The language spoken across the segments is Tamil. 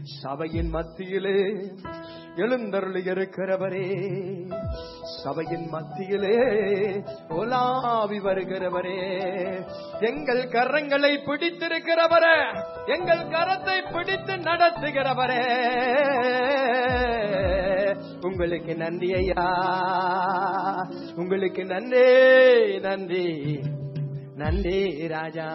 சபையின் மத்தியிலே எழுந்தருளி இருக்கிறவரே சபையின் மத்தியிலே உலாவி வருகிறவரே எங்கள் கரங்களை பிடித்திருக்கிறவரே எங்கள் கரத்தை பிடித்து நடத்துகிறவரே உங்களுக்கு நன்றி ஐயா உங்களுக்கு நன்றி நன்றி நன்றி ராஜா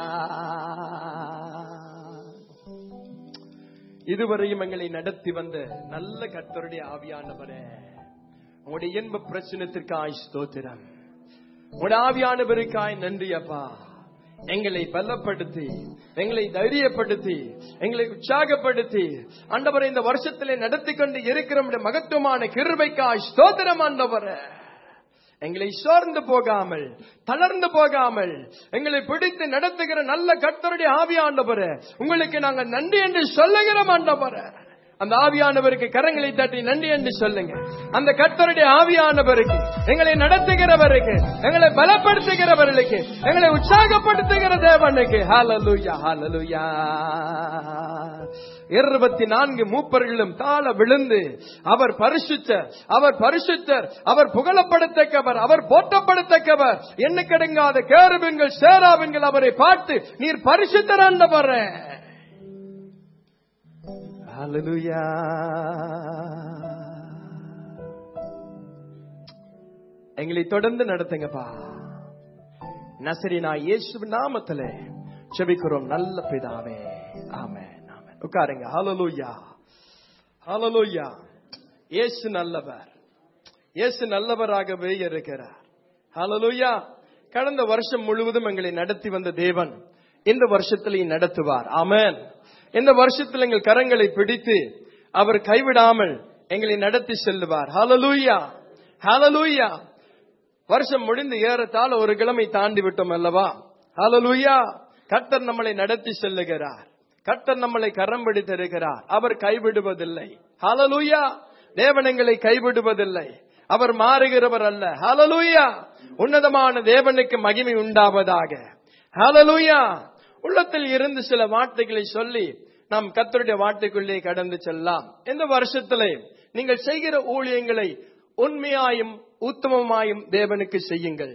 இதுவரையும் எங்களை நடத்தி வந்த நல்ல கர்த்தருடைய ஆவியானவரே உங்களுடைய இன்ப பிரச்சனத்திற்காய் ஸ்தோத்திரம் உங்களுடைய ஆவியானவருக்காய் நன்றி அப்பா எங்களை பலப்படுத்தி எங்களை தைரியப்படுத்தி எங்களை உற்சாகப்படுத்தி ஆண்டவரை இந்த வருஷத்திலே நடத்தி கொண்டு இருக்கிற நம்முடைய மகத்துவமான கிருபைக்காய் ஸ்தோத்திரம் ஆண்டவரே எங்களை சோர்ந்து போகாமல் தளர்ந்து போகாமல் எங்களை பிடித்து நடத்துகிற நல்ல கர்த்தருடைய ஆவியானவரே உங்களுக்கு நாங்கள் நன்றி என்று சொல்லுகிறோம் ஆண்டவரே அந்த ஆவியானவருக்கு கரங்களை தட்டி நன்றி என்று சொல்லுங்க அந்த கர்த்தருடைய ஆவியானவருக்கு எங்களை நடத்துகிறவருக்கு எங்களை பலப்படுத்துகிறவர்களுக்கு எங்களை உற்சாகப்படுத்துகிற தேவனுக்கு ஹalleluya ஹalleluya இருபத்தி நான்கு மூப்பர்களும் தாழ விழுந்து அவர் பரிசுத்தர் அவர் பரிசுத்தர் அவர் புகழப்படத்தக்கவர் அவர் போற்றப்படத்தக்கவர் என்ன கடங்காத கேருபெண்கள் சேராபெண்கள் அவரை பார்த்து நீர் பரிசுத்தர் ஆண்டவரே ஹalleluya எங்களை தொடர்ந்து நடத்துங்கப்பா நசரினா இயேசு நாமத்துல செபிக்கிறோம் நல்ல பிதாவே ஆமென் ஆமென் உட்காருங்க ஹalleluya ஹalleluya இயேசு நல்லவர் இயேசு நல்லவராகவே இருக்கிறார் ஹalleluya கடந்த வருஷம் முழுவதும் எங்களை நடத்தி வந்த தேவன் இந்த வருஷத்திலையும் நடத்துவார் ஆமென் இந்த வருஷத்தில் எங்கள் கரங்களை பிடித்து அவர் கைவிடாமல் எங்களை நடத்தி செல்லுவார் ஹalleluya ஹalleluya வருஷம் முடிந்து ஏறத்தாழ ஒரு கிழமை தாண்டி விட்டோம் அல்லவா ஹalleluya கர்த்தர் நம்மளை நடத்தி செல்லுகிறார் கர்த்தர் நம்மளை கரம் பிடித்திருக்கிறார் அவர் கைவிடுவதில்லை ஹalleluya தேவன் எங்களை கைவிடுவதில்லை அவர் மாறுகிறவர் அல்ல ஹalleluya உன்னதமான தேவனுக்கு மகிமை உண்டாவதாக ஹalleluya உள்ளத்தில் இருந்து சில வார்த்தைகளை சொல்லி நாம் கர்த்தருடைய வார்த்தைக்குள்ளே கடந்து செல்லலாம் இந்த வருஷத்திலே நீங்கள் செய்கிற ஊழியங்களை உண்மையாயும் உத்தமமாயும் தேவனுக்கு செய்யுங்கள்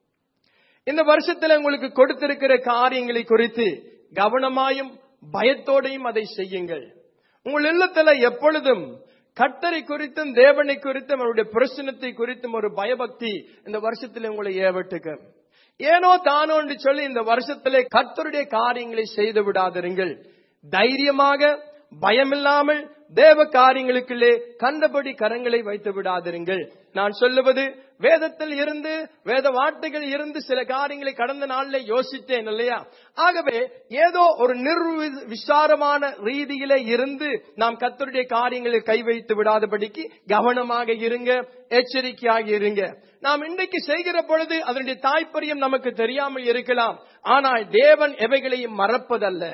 இந்த வருஷத்துல உங்களுக்கு கொடுத்திருக்கிற காரியங்களை குறித்து கவனமாயும் பயத்தோடையும் அதை செய்யுங்கள் உங்கள் இல்லத்துல எப்பொழுதும் கர்த்தரை குறித்தும் தேவனை குறித்தும் அவருடைய பிரசனத்தை குறித்தும் ஒரு பயபக்தி இந்த வருஷத்துல உங்களை ஏவட்டுக்கு ஏனோ தானோ என்று சொல்லி இந்த வருஷத்திலே கர்த்தருடைய காரியங்களை செய்து விடாதிருங்கள் தைரியமாக பயமில்லாமல் தேவ காரியங்களுக்குள்ளே கண்டபடி கரங்களை வைத்து விடாதிருங்கள் நான் சொல்லுவது வேதத்தில் இருந்து வேத வார்த்தைகள் இருந்து சில காரியங்களை கடந்த நாளிலே யோசித்தேன் இல்லையா ஆகவே ஏதோ ஒரு நிர்வி விசாரமான ரீதியிலே இருந்து நாம் கத்தருடைய காரியங்களை கை வைத்து விடாதபடிக்கு கவனமாக இருங்க எச்சரிக்கையாக இருங்க நாம் இன்றைக்கு செய்கிற பொழுது அதனுடைய தாய்ப்பரியம் நமக்கு தெரியாமல் இருக்கலாம் ஆனால் தேவன் எவைகளையும் மறப்பதல்ல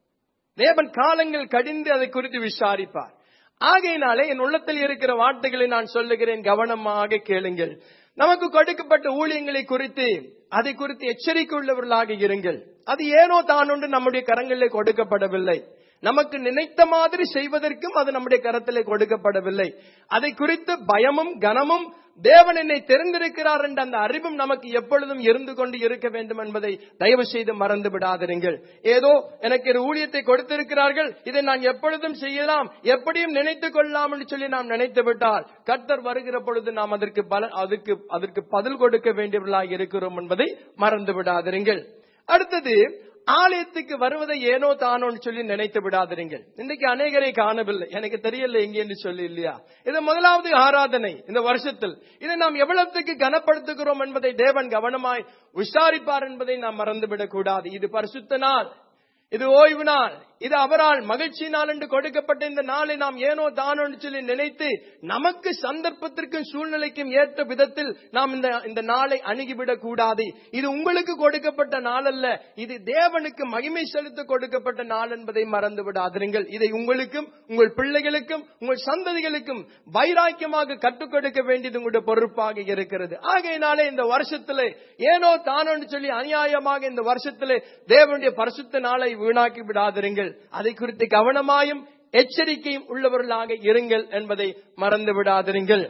தேவன் காலங்கள் கடிந்து அதை குறித்து விசாரிப்பார் ஆகையினாலே என் உள்ளத்தில் இருக்கிற வார்த்தைகளை நான் சொல்லுகிறேன் கவனமாக கேளுங்கள் நமக்கு கொடுக்கப்பட்ட ஊழியங்களை குறித்து அதை குறித்து எச்சரிக்கை உள்ளவர்களாக இருங்கள் அது ஏனோ தானொன்று நம்முடைய கரங்களில் கொடுக்கப்படவில்லை நமக்கு நினைத்த மாதிரி செய்வதற்கும் அது நம்முடைய கரத்திலே கொடுக்கப்படவில்லை அதை குறித்து பயமும் கனமும் தேவன் என்னை தெரிந்திருக்கிறார் என்ற அந்த அறிவும் நமக்கு எப்பொழுதும் இருந்து கொண்டு இருக்க வேண்டும் என்பதை தயவு செய்து மறந்து விடாதிருங்கள் ஏதோ எனக்கு ஒரு ஊழியத்தை கொடுத்திருக்கிறார்கள் இதை நான் எப்பொழுதும் செய்யலாம் எப்படியும் நினைத்துக் கொள்ளலாம் என்று சொல்லி நாம் நினைத்து விட்டால் கர்த்தர் வருகிற பொழுது நாம் அதற்கு பல அதற்கு அதற்கு பதில் கொடுக்க வேண்டியவர்களாக இருக்கிறோம் என்பதை மறந்து விடாதிருங்கள் அடுத்தது ஆலயத்துக்கு வருவதை ஏனோ தானோன்னு சொல்லி நினைத்து விடாதிருங்கள் இன்னைக்கு அநேகரை காணவில்லை எனக்கு தெரியல எங்க என்று சொல்லி இல்லையா இது முதலாவது ஆராதனை இந்த வருஷத்தில் இதை நாம் எவ்வளவுக்கு கனப்படுத்துகிறோம் என்பதை தேவன் கவனமாய் விசாரிப்பார் என்பதை நாம் மறந்துவிடக் கூடாது இது பரிசுத்த நாள் இது ஓய்வு நாள் இது அவரால் மகிழ்ச்சி நாள் என்று கொடுக்கப்பட்ட இந்த நாளை நாம் ஏனோ தானோ என்று சொல்லி நினைத்து நமக்கு சந்தர்ப்பத்திற்கும் சூழ்நிலைக்கும் ஏற்ற விதத்தில் நாம் இந்த இந்த நாளை அணுகிவிடக் கூடாது இது உங்களுக்கு கொடுக்கப்பட்ட நாள் அல்ல இது தேவனுக்கு மகிமை செலுத்த கொடுக்கப்பட்ட நாள் என்பதை மறந்து விடாதிருங்கள் இதை உங்களுக்கும் உங்கள் பிள்ளைகளுக்கும் உங்கள் சந்ததிகளுக்கும் வைராக்கியமாக கற்றுக் கொடுக்க வேண்டியது உங்களுடைய பொறுப்பாக இருக்கிறது ஆகையினாலே இந்த வருஷத்திலே ஏனோ தானோ என்று சொல்லி அநியாயமாக இந்த வருஷத்திலே தேவனுடைய பரிசுத்த நாளை வீணாக்கி விடாதிருங்கள் அதை குறித்து கவனமாயும் எச்சரிக்கையும் உள்ளவர்களாக இருங்கள் என்பதை மறந்து விடாதிருங்கள்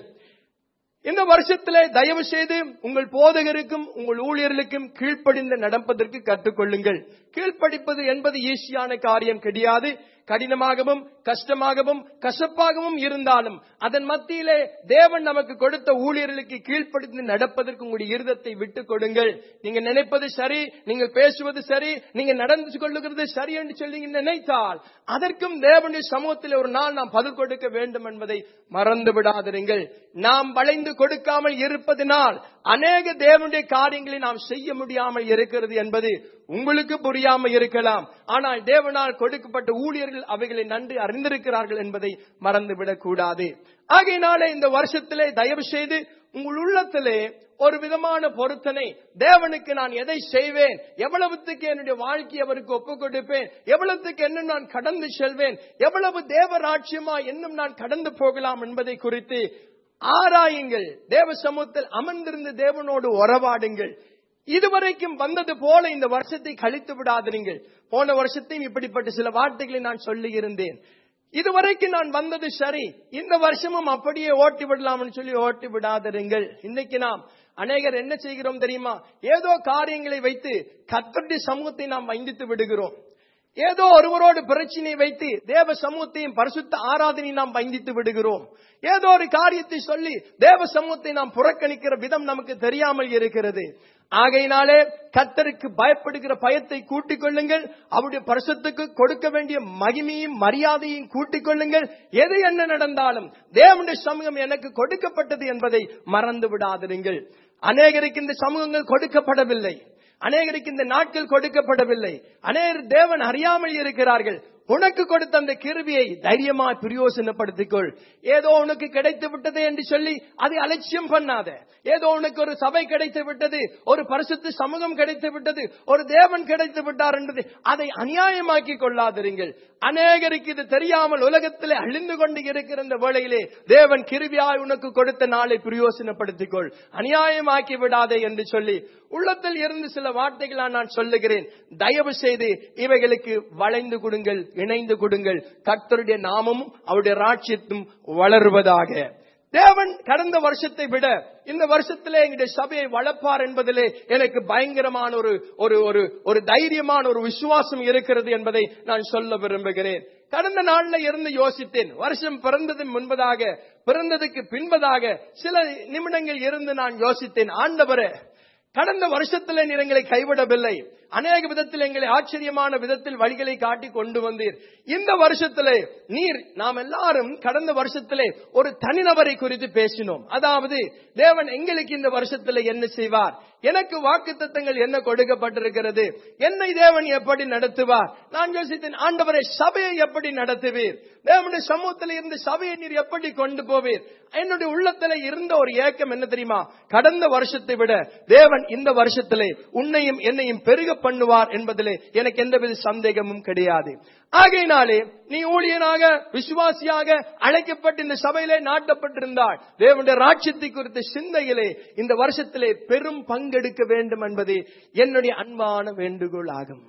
இந்த வருஷத்திலே தயவு செய்து உங்கள் போதகருக்கும் உங்கள் ஊழியர்களுக்கும் கீழ்ப்படிந்து நடப்பதற்கு கற்றுக்கொள்ளுங்கள் கீழ்ப்படிப்பது என்பது ஈஸியான காரியம் கிடையாது கடினமாகவும் கஷ்டமாகவும் கசப்பாகவும் இருந்தாலும் அதன் மத்தியிலே தேவன் நமக்கு கொடுத்த ஊழியர்களுக்கு கீழ்ப்படிந்து நடப்பதற்கு உங்களுடைய இருதத்தை விட்டுக் கொடுங்கள் நீங்க நினைப்பது சரி நீங்கள் பேசுவது சரி நீங்க நடந்து கொள்ளுகிறது சரி என்று சொல்லி நீங்க நினைத்தால் அதற்கும் தேவனுடைய சமூகத்தில் ஒரு நாள் நாம் பதில் கொடுக்க வேண்டும் என்பதை மறந்து விடாதிருங்கள் நாம் வளைந்து கொடுக்காமல் இருப்பதனால் அநேக தேவனுடைய காரியங்களை நாம் செய்ய முடியாமல் இருக்கிறது என்பது உங்களுக்கு புரியாமல் இருக்கலாம் ஆனால் தேவனால் கொடுக்கப்பட்ட ஊழியர்கள் அவைகளை நன்றி அறிந்திருக்கிறார்கள் என்பதை மறந்துவிடக் கூடாது ஆகையினாலே இந்த வருஷத்திலே தயவு செய்து உங்கள் உள்ளத்திலே ஒரு விதமான பொருத்தனை தேவனுக்கு நான் எதை செய்வேன் எவ்வளவுத்துக்கு என்னுடைய வாழ்க்கையை அவருக்கு ஒப்புக் கொடுப்பேன் எவ்வளவுத்துக்கு என்ன நான் கடந்து செல்வேன் எவ்வளவு தேவராட்சியமா இன்னும் நான் கடந்து போகலாம் என்பதை குறித்து ஆராயுங்கள் தேவ சமூகத்தில் அமர்ந்திருந்த தேவனோடு உறவாடுங்கள் இதுவரைக்கும் வந்தது போல இந்த வருஷத்தை கழித்து விடாதீர்கள் போன வருஷத்தையும் இப்படிப்பட்ட சில வார்த்தைகளை நான் சொல்லி இருந்தேன் இதுவரைக்கும் நான் வந்தது சரி இந்த வருஷமும் அப்படியே ஓட்டி விடலாம்னு சொல்லி ஓட்டி விடாதிருங்கள் இன்னைக்கு நாம் அநேகர் என்ன செய்கிறோம் தெரியுமா ஏதோ காரியங்களை வைத்து கத்தருடைய சமூகத்தை நாம் வந்தித்து விடுகிறோம் ஏதோ ஒருவரோடு பிரச்சனை வைத்து தேவ சமூகத்தையும் பரிசுத்த ஆராதனை நாம் வந்தித்து விடுகிறோம் ஏதோ ஒரு காரியத்தை சொல்லி தேவ சமூகத்தை நாம் புறக்கணிக்கிற விதம் நமக்கு தெரியாமல் இருக்கிறது ஆகையினாலே கத்தருக்கு பயப்படுகிற பயத்தை கூட்டிக் கொள்ளுங்கள் அவருடைய பரிசுத்துக்கு கொடுக்க வேண்டிய மகிமையும் மரியாதையும் கூட்டிக் கொள்ளுங்கள் எது என்ன நடந்தாலும் தேவனுடைய சமூகம் எனக்கு கொடுக்கப்பட்டது என்பதை மறந்து விடாதிருங்கள் அநேகருக்கு இந்த சமூகங்கள் கொடுக்கப்படவில்லை அநேகருக்கு இந்த நாட்கள் கொடுக்கப்படவில்லை அநேகர் தேவன் அறியாமல் இருக்கிறார்கள் உனக்கு கொடுத்த அந்த கிருவியை தைரியமாய் பிரயோசனப்படுத்திக்கொள் ஏதோ உனக்கு கிடைத்து விட்டது என்று சொல்லி அதை அலட்சியம் பண்ணாத ஏதோ உனக்கு ஒரு சபை கிடைத்து விட்டது ஒரு பரிசுத்த சமூகம் கிடைத்து விட்டது ஒரு தேவன் கிடைத்து விட்டார் என்றது அதை அநியாயமாக்கி கொள்ளாதிருங்கள் அநேகருக்கு இது தெரியாமல் உலகத்திலே அழிந்து கொண்டு இருக்கிற இந்த வேளையிலே தேவன் கிருவியாய் உனக்கு கொடுத்த நாளை பிரயோசனப்படுத்திக்கொள் அநியாயமாக்கி விடாதே என்று சொல்லி உள்ளத்தில் இருந்து சில வார்த்தைகளை நான் சொல்லுகிறேன் தயவு செய்து இவைகளுக்கு வளைந்து கொடுங்கள் இணைந்து கொடுங்கள் கர்த்தருடைய நாமமும் அவருடைய ராட்சியத்தும் வளருவதாக தேவன் கடந்த வருஷத்தை விட இந்த வருஷத்திலே எங்களுடைய சபையை வளர்ப்பார் என்பதிலே எனக்கு பயங்கரமான ஒரு ஒரு ஒரு ஒரு தைரியமான ஒரு விசுவாசம் இருக்கிறது என்பதை நான் சொல்ல விரும்புகிறேன் கடந்த நாள்ல இருந்து யோசித்தேன் வருஷம் பிறந்தது முன்பதாக பிறந்ததுக்கு பின்பதாக சில நிமிடங்கள் இருந்து நான் யோசித்தேன் ஆண்டவரே கடந்த வருஷத்துல நீர் எங்களை கைவிடவில்லை அநேக விதத்தில் எங்களை ஆச்சரியமான விதத்தில் வழிகளை காட்டி கொண்டு வந்தீர் இந்த வருஷத்திலே நீர் நாம் எல்லாரும் கடந்த வருஷத்திலே ஒரு தனிநபரை குறித்து பேசினோம் அதாவது தேவன் எங்களுக்கு இந்த வருஷத்துல என்ன செய்வார் எனக்கு வாக்கு என்ன கொடுக்கப்பட்டிருக்கிறது என்னை தேவன் எப்படி நடத்துவார் நான் யோசித்தேன் ஆண்டவரை சபையை எப்படி நடத்துவீர் தேவனுடைய சமூகத்தில் இருந்து சபையை நீர் எப்படி கொண்டு போவீர் என்னுடைய உள்ளத்துல இருந்த ஒரு ஏக்கம் என்ன தெரியுமா கடந்த வருஷத்தை விட தேவன் இந்த வருஷத்திலே உன்னையும் என்னையும் பெருக பண்ணுவார் என்பதிலே எனக்கு எந்தவித சந்தேகமும் கிடையாது ஆகையினாலே நீ ஊழியனாக விசுவாசியாக அழைக்கப்பட்டு இந்த சபையிலே நாட்டப்பட்டிருந்தால் தேவனுடைய ராட்சியத்தை குறித்த சிந்தையிலே இந்த வருஷத்திலே பெரும் பங்கெடுக்க வேண்டும் என்பது என்னுடைய அன்பான வேண்டுகோள் ஆகும்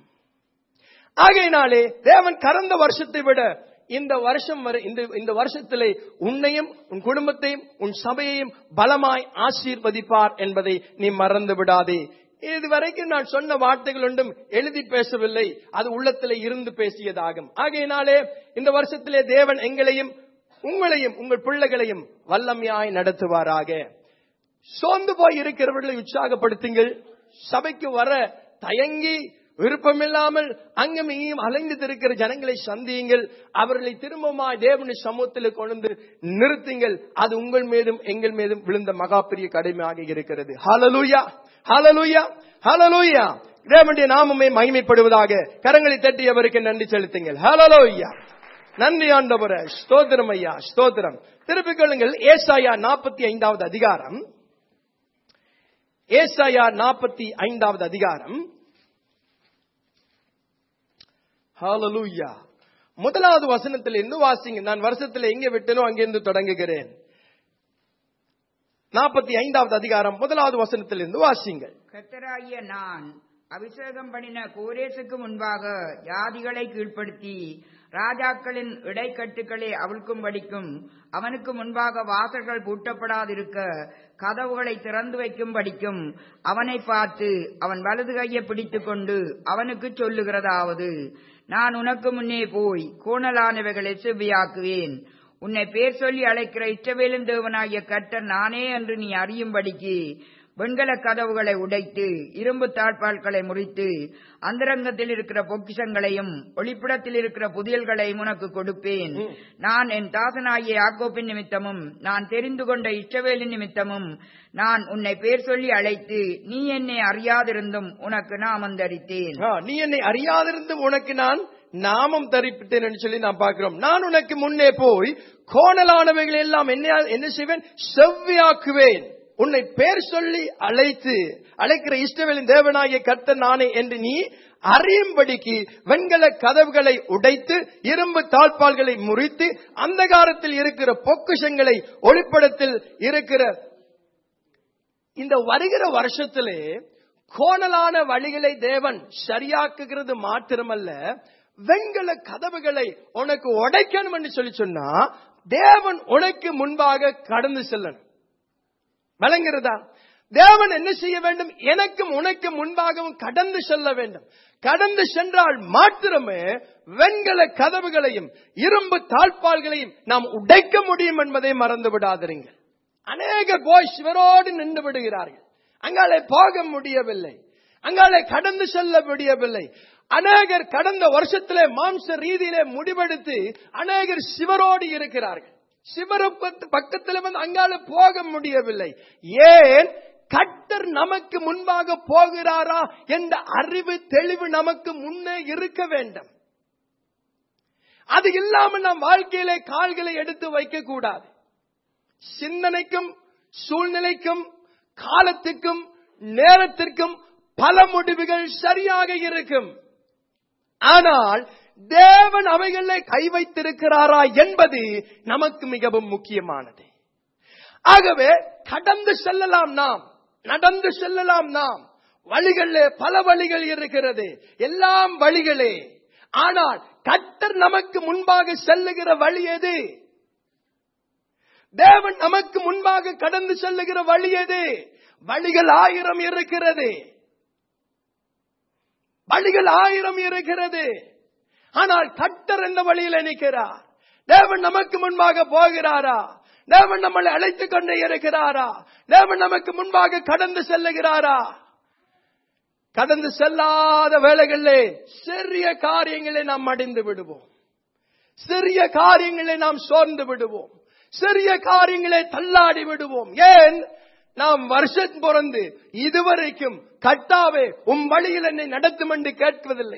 ஆகையினாலே தேவன் கடந்த வருஷத்தை விட இந்த வருஷம் வரை இந்த இந்த வருஷத்திலே உன்னையும் உன் குடும்பத்தையும் உன் சபையையும் பலமாய் ஆசீர்வதிப்பார் என்பதை நீ மறந்து விடாதே இதுவரைக்கும் நான் சொன்ன வார்த்தைகள் ஒன்றும் எழுதி பேசவில்லை அது உள்ளத்திலே இருந்து பேசியதாகும் ஆகையினாலே இந்த வருஷத்திலே தேவன் எங்களையும் உங்களையும் உங்கள் பிள்ளைகளையும் வல்லமையாய் நடத்துவாராக சோர்ந்து போய் இருக்கிறவர்களை உற்சாகப்படுத்துங்கள் சபைக்கு வர தயங்கி விருப்பமில்லாமல் அங்கும் இங்கேயும் அலைந்து இருக்கிற ஜனங்களை சந்தியுங்கள் அவர்களை திரும்பமாய் தேவனுடைய சமூகத்தில் கொண்டு நிறுத்துங்கள் அது உங்கள் மீதும் எங்கள் மீதும் விழுந்த மகா பெரிய கடமையாக இருக்கிறது ஹalleluya ஹalleluya ஹalleluya தேவனுடைய நாமமே மகிமைப்படுவதாக கரங்களை தட்டி அவருக்கு நன்றி செலுத்துங்கள் ஹalleluya நன்றி ஆண்டவரே ஸ்தோத்திரம் ஐயா ஸ்தோத்திரம் திருப்பிக் கொள்ளுங்கள் ஏசாயா நாற்பத்தி ஐந்தாவது அதிகாரம் ஏசாயா நாற்பத்தி ஐந்தாவது அதிகாரம் ஹalleluya முதலாவது வசனத்திலிருந்து வாசிங்க நான் வருஷத்துல எங்க விட்டனோ அங்கிருந்து தொடங்குகிறேன் நாற்பத்தி ஐந்தாவது அதிகாரம் முதலாவது வசனத்திலிருந்து வாசிங்கள் கத்தராகிய நான் அபிஷேகம் பண்ணின கோரேசுக்கு முன்பாக ஜாதிகளை கீழ்ப்படுத்தி ராஜாக்களின் இடைக்கட்டுகளை அவிழ்க்கும்படிக்கும் அவனுக்கு முன்பாக வாசல்கள் பூட்டப்படாதிருக்க கதவுகளை திறந்து வைக்கும்படிக்கும் அவனை பார்த்து அவன் வலது கையை பிடித்துக் கொண்டு அவனுக்கு சொல்லுகிறதாவது நான் உனக்கு முன்னே போய் கோணலானவைகளை செவ்வியாக்குவேன் உன்னை பேர் சொல்லி அழைக்கிற இஷ்டவேலின் தேவனாகிய கர்த்தர் நானே என்று நீ அறியும்படிக்கு வெண்கல கதவுகளை உடைத்து இரும்பு தாழ்பால்களை முறித்து அந்தரங்கத்தில் இருக்கிற பொக்கிஷங்களையும் ஒளிப்பிடத்தில் இருக்கிற புதியல்களையும் உனக்கு கொடுப்பேன் நான் என் தாசனாகிய யாக்கோப்பின் நிமித்தமும் நான் தெரிந்து கொண்ட இஷ்டவேலின் நிமித்தமும் நான் உன்னை பேர் சொல்லி அழைத்து நீ என்னை அறியாதிருந்தும் உனக்கு நாமம் தரித்தேன் ஆ, நீ என்னை அறியாதிருந்து உனக்கு நான் நாமம் தரிப்பித்தேன் என்று சொல்லி நான் பார்க்கிறோம் நான் உனக்கு முன்னே போய் கோணலானவைகள் எல்லாம் என்ன என்ன செய்வேன் செவ்வியாக்குவேன் உன்னை பேர் சொல்லி அழைத்து அழைக்கிற இஷ்டவேலின் தேவனாகிய கர்த்தர் நானே என்று நீ அறியும்படிக்கு வெண்கல கதவுகளை உடைத்து இரும்பு தாழ்பால்களை முறித்து அந்தகாரத்தில் இருக்கிற பொக்குஷங்களை ஒளிப்படத்தில் இருக்கிற இந்த வருகிற வருஷத்திலே கோணலான வழிகளை தேவன் சரியாக்குகிறது மாத்திரமல்ல வெண்கல கதவுகளை உனக்கு உடைக்கணும் என்று சொல்லி சொன்னா தேவன் உனக்கு முன்பாக கடந்து செல்லணும் விளங்குறதா தேவன் என்ன செய்ய வேண்டும் எனக்கும் உனக்கு முன்பாகவும் கடந்து செல்ல வேண்டும் கடந்து சென்றால் மாத்திரமே வெண்கல கதவுகளையும் இரும்பு தாழ்பால்களையும் நாம் உடைக்க முடியும் என்பதை மறந்து விடாதிருங்கள் அநேக போய் சிவரோடு நின்று விடுகிறார்கள் அங்காலே போக முடியவில்லை அங்காலே கடந்து செல்ல முடியவில்லை அநேகர் கடந்த வருஷத்திலே மாம்ச ரீதியிலே முடிவெடுத்து அநேகர் சிவரோடு இருக்கிறார்கள் சிவர பக்கத்தில் வந்து அங்கால போக முடியவில்லை ஏன் கட்டர் நமக்கு முன்பாக போகிறாரா என்ற அறிவு தெளிவு நமக்கு முன்னே இருக்க வேண்டும் அது இல்லாமல் நாம் வாழ்க்கையிலே கால்களை எடுத்து வைக்க கூடாது சிந்தனைக்கும் சூழ்நிலைக்கும் காலத்துக்கும் நேரத்திற்கும் பல முடிவுகள் சரியாக இருக்கும் ஆனால் தேவன் அவைகளை கை வைத்திருக்கிறாரா என்பது நமக்கு மிகவும் முக்கியமானது ஆகவே கடந்து செல்லலாம் நாம் நடந்து செல்லலாம் நாம் வழிகளிலே பல வழிகள் இருக்கிறது எல்லாம் வழிகளே ஆனால் கட்டர் நமக்கு முன்பாக செல்லுகிற வழி எது தேவன் நமக்கு முன்பாக கடந்து செல்லுகிற வழி எது வழிகள் ஆயிரம் இருக்கிறது வழிகள் ஆயிரம் இருக்கிறது ஆனால் கட்டர் எந்த வழியில் நிற்கிறார் தேவன் நமக்கு முன்பாக போகிறாரா தேவன் நம்மளை அழைத்துக் கொண்டே இருக்கிறாரா தேவன் நமக்கு முன்பாக கடந்து செல்லுகிறாரா கடந்து செல்லாத வேளைகளிலே சிறிய காரியங்களை நாம் அடைந்து விடுவோம் சிறிய காரியங்களை நாம் சோர்ந்து விடுவோம் சிறிய காரியங்களை தள்ளாடி விடுவோம் ஏன் நாம் வருஷம் பிறந்து இதுவரைக்கும் கட்டாவே உம் வழியில் என்னை நடத்தும் என்று கேட்பதில்லை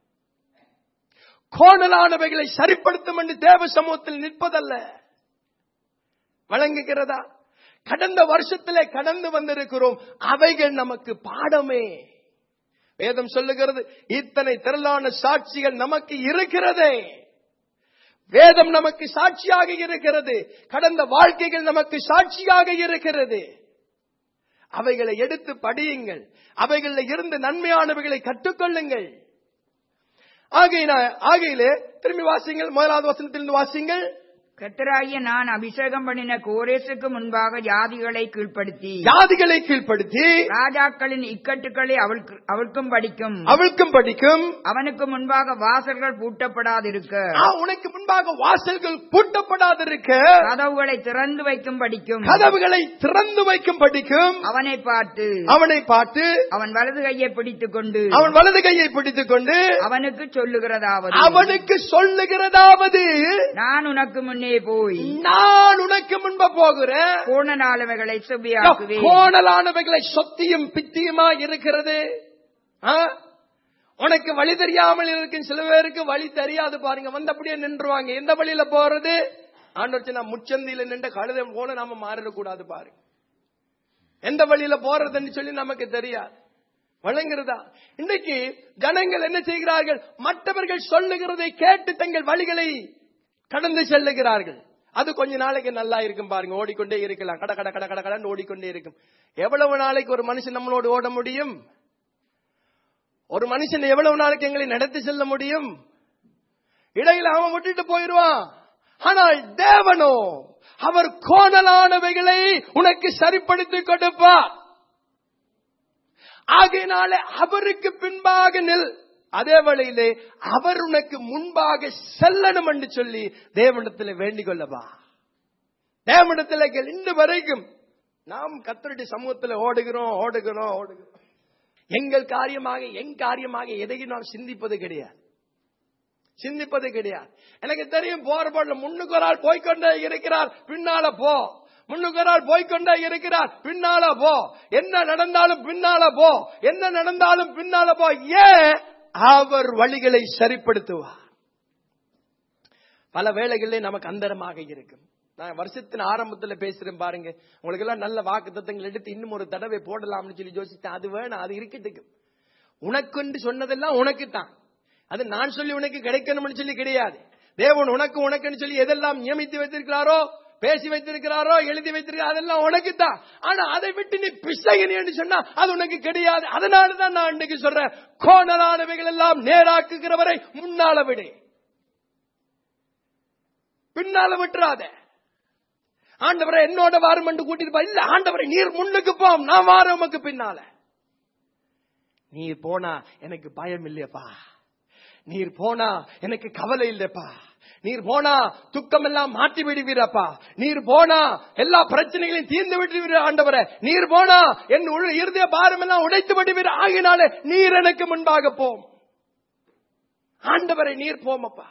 கோணலானவைகளை சரிப்படுத்தும் என்று தேவ சமூகத்தில் நிற்பதல்ல வழங்குகிறதா கடந்த வருஷத்திலே கடந்து வந்திருக்கிறோம் அவைகள் நமக்கு பாடமே வேதம் சொல்லுகிறது இத்தனை திரளான சாட்சிகள் நமக்கு இருக்கிறதே வேதம் நமக்கு சாட்சியாக இருக்கிறது கடந்த வாழ்க்கைகள் நமக்கு சாட்சியாக இருக்கிறது அவைகளை எடுத்து படியுங்கள் அவைகளில் இருந்து நன்மையானவைகளை கற்றுக்கொள்ளுங்கள் ஆகையின ஆகையிலே திரும்பி வாசிங்கள் முதலாவது வசனத்திலிருந்து வாசிங்கள் கத்தராகிய நான் அபிஷேகம் பண்ணின கோரேசுக்கு முன்பாக ஜாதிகளை கீழ்ப்படுத்தி ஜாதிகளை கீழ்ப்படுத்தி ராஜாக்களின் இக்கட்டுகளை அவள்க்கு- அவள்க்கும் படிக்கும் அவிழ்க்கும் படிக்கும் அவனுக்கு முன்பாக வாசல்கள் பூட்டப்படாதிருக்க ஆ, உனக்கு முன்பாக வாசல்கள் பூட்டப்படாதிருக்க கதவுகளை திறந்து வைக்கும் படிக்கும் கதவுகளை திறந்து வைக்கும் படிக்கும் அவனை பார்த்து அவனை பார்த்து அவன் வலது கையை பிடித்துக் கொண்டு அவன் வலது கையை பிடித்துக் கொண்டு அவனுக்கு சொல்லுகிறதாவது அவனுக்கு சொல்லுகிறதாவது நான் உனக்கு முன்னே போய் நான் உனக்கு முன்ப போகிறேன் கோணநாளவைகளை செவ்வியாக்குவேன் கோணலானவைகளை சொத்தியும் பித்தியுமா இருக்கிறது ஆ? உனக்கு வழி தெரியாமல் இருக்கும் சில பேருக்கு வழி தெரியாது பாருங்க வந்து அப்படியே நின்றுவாங்க எந்த வழியில போறது ஆண்டு நான் முச்சந்தியில நின்ற கழுதை போல நாம மாறிடக்கூடாது பாருங்க எந்த வழியில போறதுன்னு சொல்லி நமக்கு தெரியாது வழங்குறதா இன்னைக்கு ஜனங்கள் என்ன செய்கிறார்கள் மற்றவர்கள் சொல்லுகிறதை கேட்டு தங்கள் வழிகளை கடந்து செல்லுகிறார்கள் அது கொஞ்ச நாளைக்கு நல்லா இருக்கும் பாருங்க ஓடிக்கொண்டே இருக்கலாம் கட கட கட கட கடன்னு ஓடிக்கொண்டே இருக்கும் எவ்வளவு நாளைக்கு ஒரு மனுஷன் நம்மளோடு ஓட முடியும் ஒரு மனுஷன் எவ்வளவு நாளைக்கு எங்களை நடத்தி செல்ல முடியும் இடையில அவன் விட்டுட்டு போயிருவான் ஆனால் தேவனோ அவர் கோணலானவைகளை உனக்கு சரிப்படுத்தி கொடுப்பார் ஆகையினாலே அவருக்கு பின்பாக நில் அதே வேளையிலே அவர் உனக்கு முன்பாக செல்லணும் என்று சொல்லி தேவனிடத்தில் வேண்டிக் கொள்ளவா தேவனிடத்தில் இன்று வரைக்கும் நாம் கத்தருடைய சமூகத்தில் ஓடுகிறோம் ஓடுகிறோம் ஓடுகிறோம் எங்கள் காரியமாக என் காரியமாக எதையும் நாம் சிந்திப்பது கிடையாது சிந்திப்பது கிடையாது எனக்கு தெரியும் போற போல முன்னுக்கு ஒரு ஆள் போய்கொண்டே இருக்கிறார் பின்னால போ முன்னுக்கு ஒரு ஆள் போய்கொண்டே இருக்கிறார் பின்னால போ என்ன நடந்தாலும் பின்னால போ என்ன நடந்தாலும் பின்னால போ ஏன் அவர் வழிகளை சரிப்படுத்துவார் பல வேளைகளிலே நமக்கு அந்தரமாக இருக்கும் நான் வருஷத்தின் ஆரம்பத்துல பேசுறேன் பாருங்க உங்களுக்கு எல்லாம் நல்ல வாக்கு தத்தங்கள் எடுத்து இன்னும் ஒரு தடவை போடலாம்னு சொல்லி யோசித்தேன் அது வேணாம் அது இருக்கட்டுக்கு உனக்கு சொன்னதெல்லாம் உனக்கு தான் அது நான் சொல்லி உனக்கு கிடைக்கணும்னு சொல்லி கிடையாது தேவன் உனக்கு உனக்குன்னு சொல்லி எதெல்லாம் நியமித்து வைத்திருக்கிறாரோ பேசி வைத்திருக்கிறாரோ எழுதி வைத்திருக்கிறாரோ அதெல்லாம் உனக்கு தான் ஆனா அதை விட்டு நீ பிசகினு சொன்னா அது உனக்கு கிடையாது அதனால தான் நான் இன்னைக்கு சொல்றேன் கோணலானவைகள் எல்லாம் நேராக்குகிறவரை முன்னால விடு பின்னால விட்டுறாத ஆண்டவரை என்னோட வாரம் என்று கூட்டிட்டு இல்ல ஆண்டவரை நீர் முன்னுக்கு போம் நான் வாரம் உமக்கு பின்னால நீர் போனா எனக்கு பயம் இல்லையப்பா நீர் போனா எனக்கு கவலை இல்லப்பா நீர் போனா துக்கம் எல்லாம் மாற்றி விடுவீரப்பா நீர் போனா எல்லா பிரச்சனைகளையும் தீர்ந்து விடுவீர ஆண்டவரை நீர் போனா என் இருதய பாரம் எல்லாம் உடைத்து விடுவீர் ஆகினாலே நீர் எனக்கு முன்பாக போம் ஆண்டவரை நீர் போமப்பா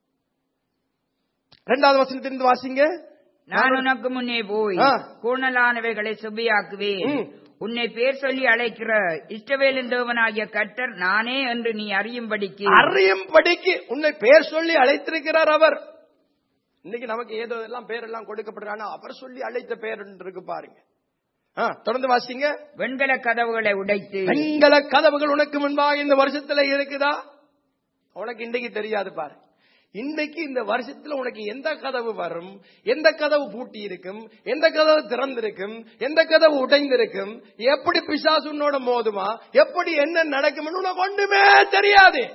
இரண்டாவது வசனத்திலிருந்து வாசிங்க நான் உனக்கு முன்னே போய் ஆ. கூணலானவைகளை சுபியாக்குவேன் ம். உன்னை பேர் சொல்லி அழைக்கிற இஷ்டவேலின் தேவனாகிய கர்த்தர் நானே என்று நீ அறியும்படிக்கு அறியும்படிக்கு உன்னை பேர் சொல்லி அழைத்திருக்கிறார் அவர் இன்னைக்கு நமக்கு ஏதோ எல்லாம் பேரெல்லாம் கொடுக்கப்படுறானா அவர் சொல்லி அழைத்த பேர் ஒன்று இருக்கு பாருங்க ஆ, தொடர்ந்து வாசிங்க வெண்கல கதவுகளை உடைத்து வெண்கல கதவுகள் உனக்கு முன்பாக இந்த வருஷத்துல இருக்குதா உனக்கு இன்றைக்கு தெரியாது பாரு இன்றைக்கு இந்த வருஷத்துல உனக்கு எந்த கதவு வரும் எந்த கதவு பூட்டி இருக்கும் எந்த கதவு திறந்திருக்கும் எந்த கதவு உடைந்திருக்கும் எப்படி பிசாசு உன்னோட மோதுமா எப்படி என்ன நடக்கும்னு உனக்கு ஒண்ணுமே தெரியாது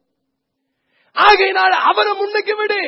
ஆகையினால் அவரை முன்னுக்கு விடு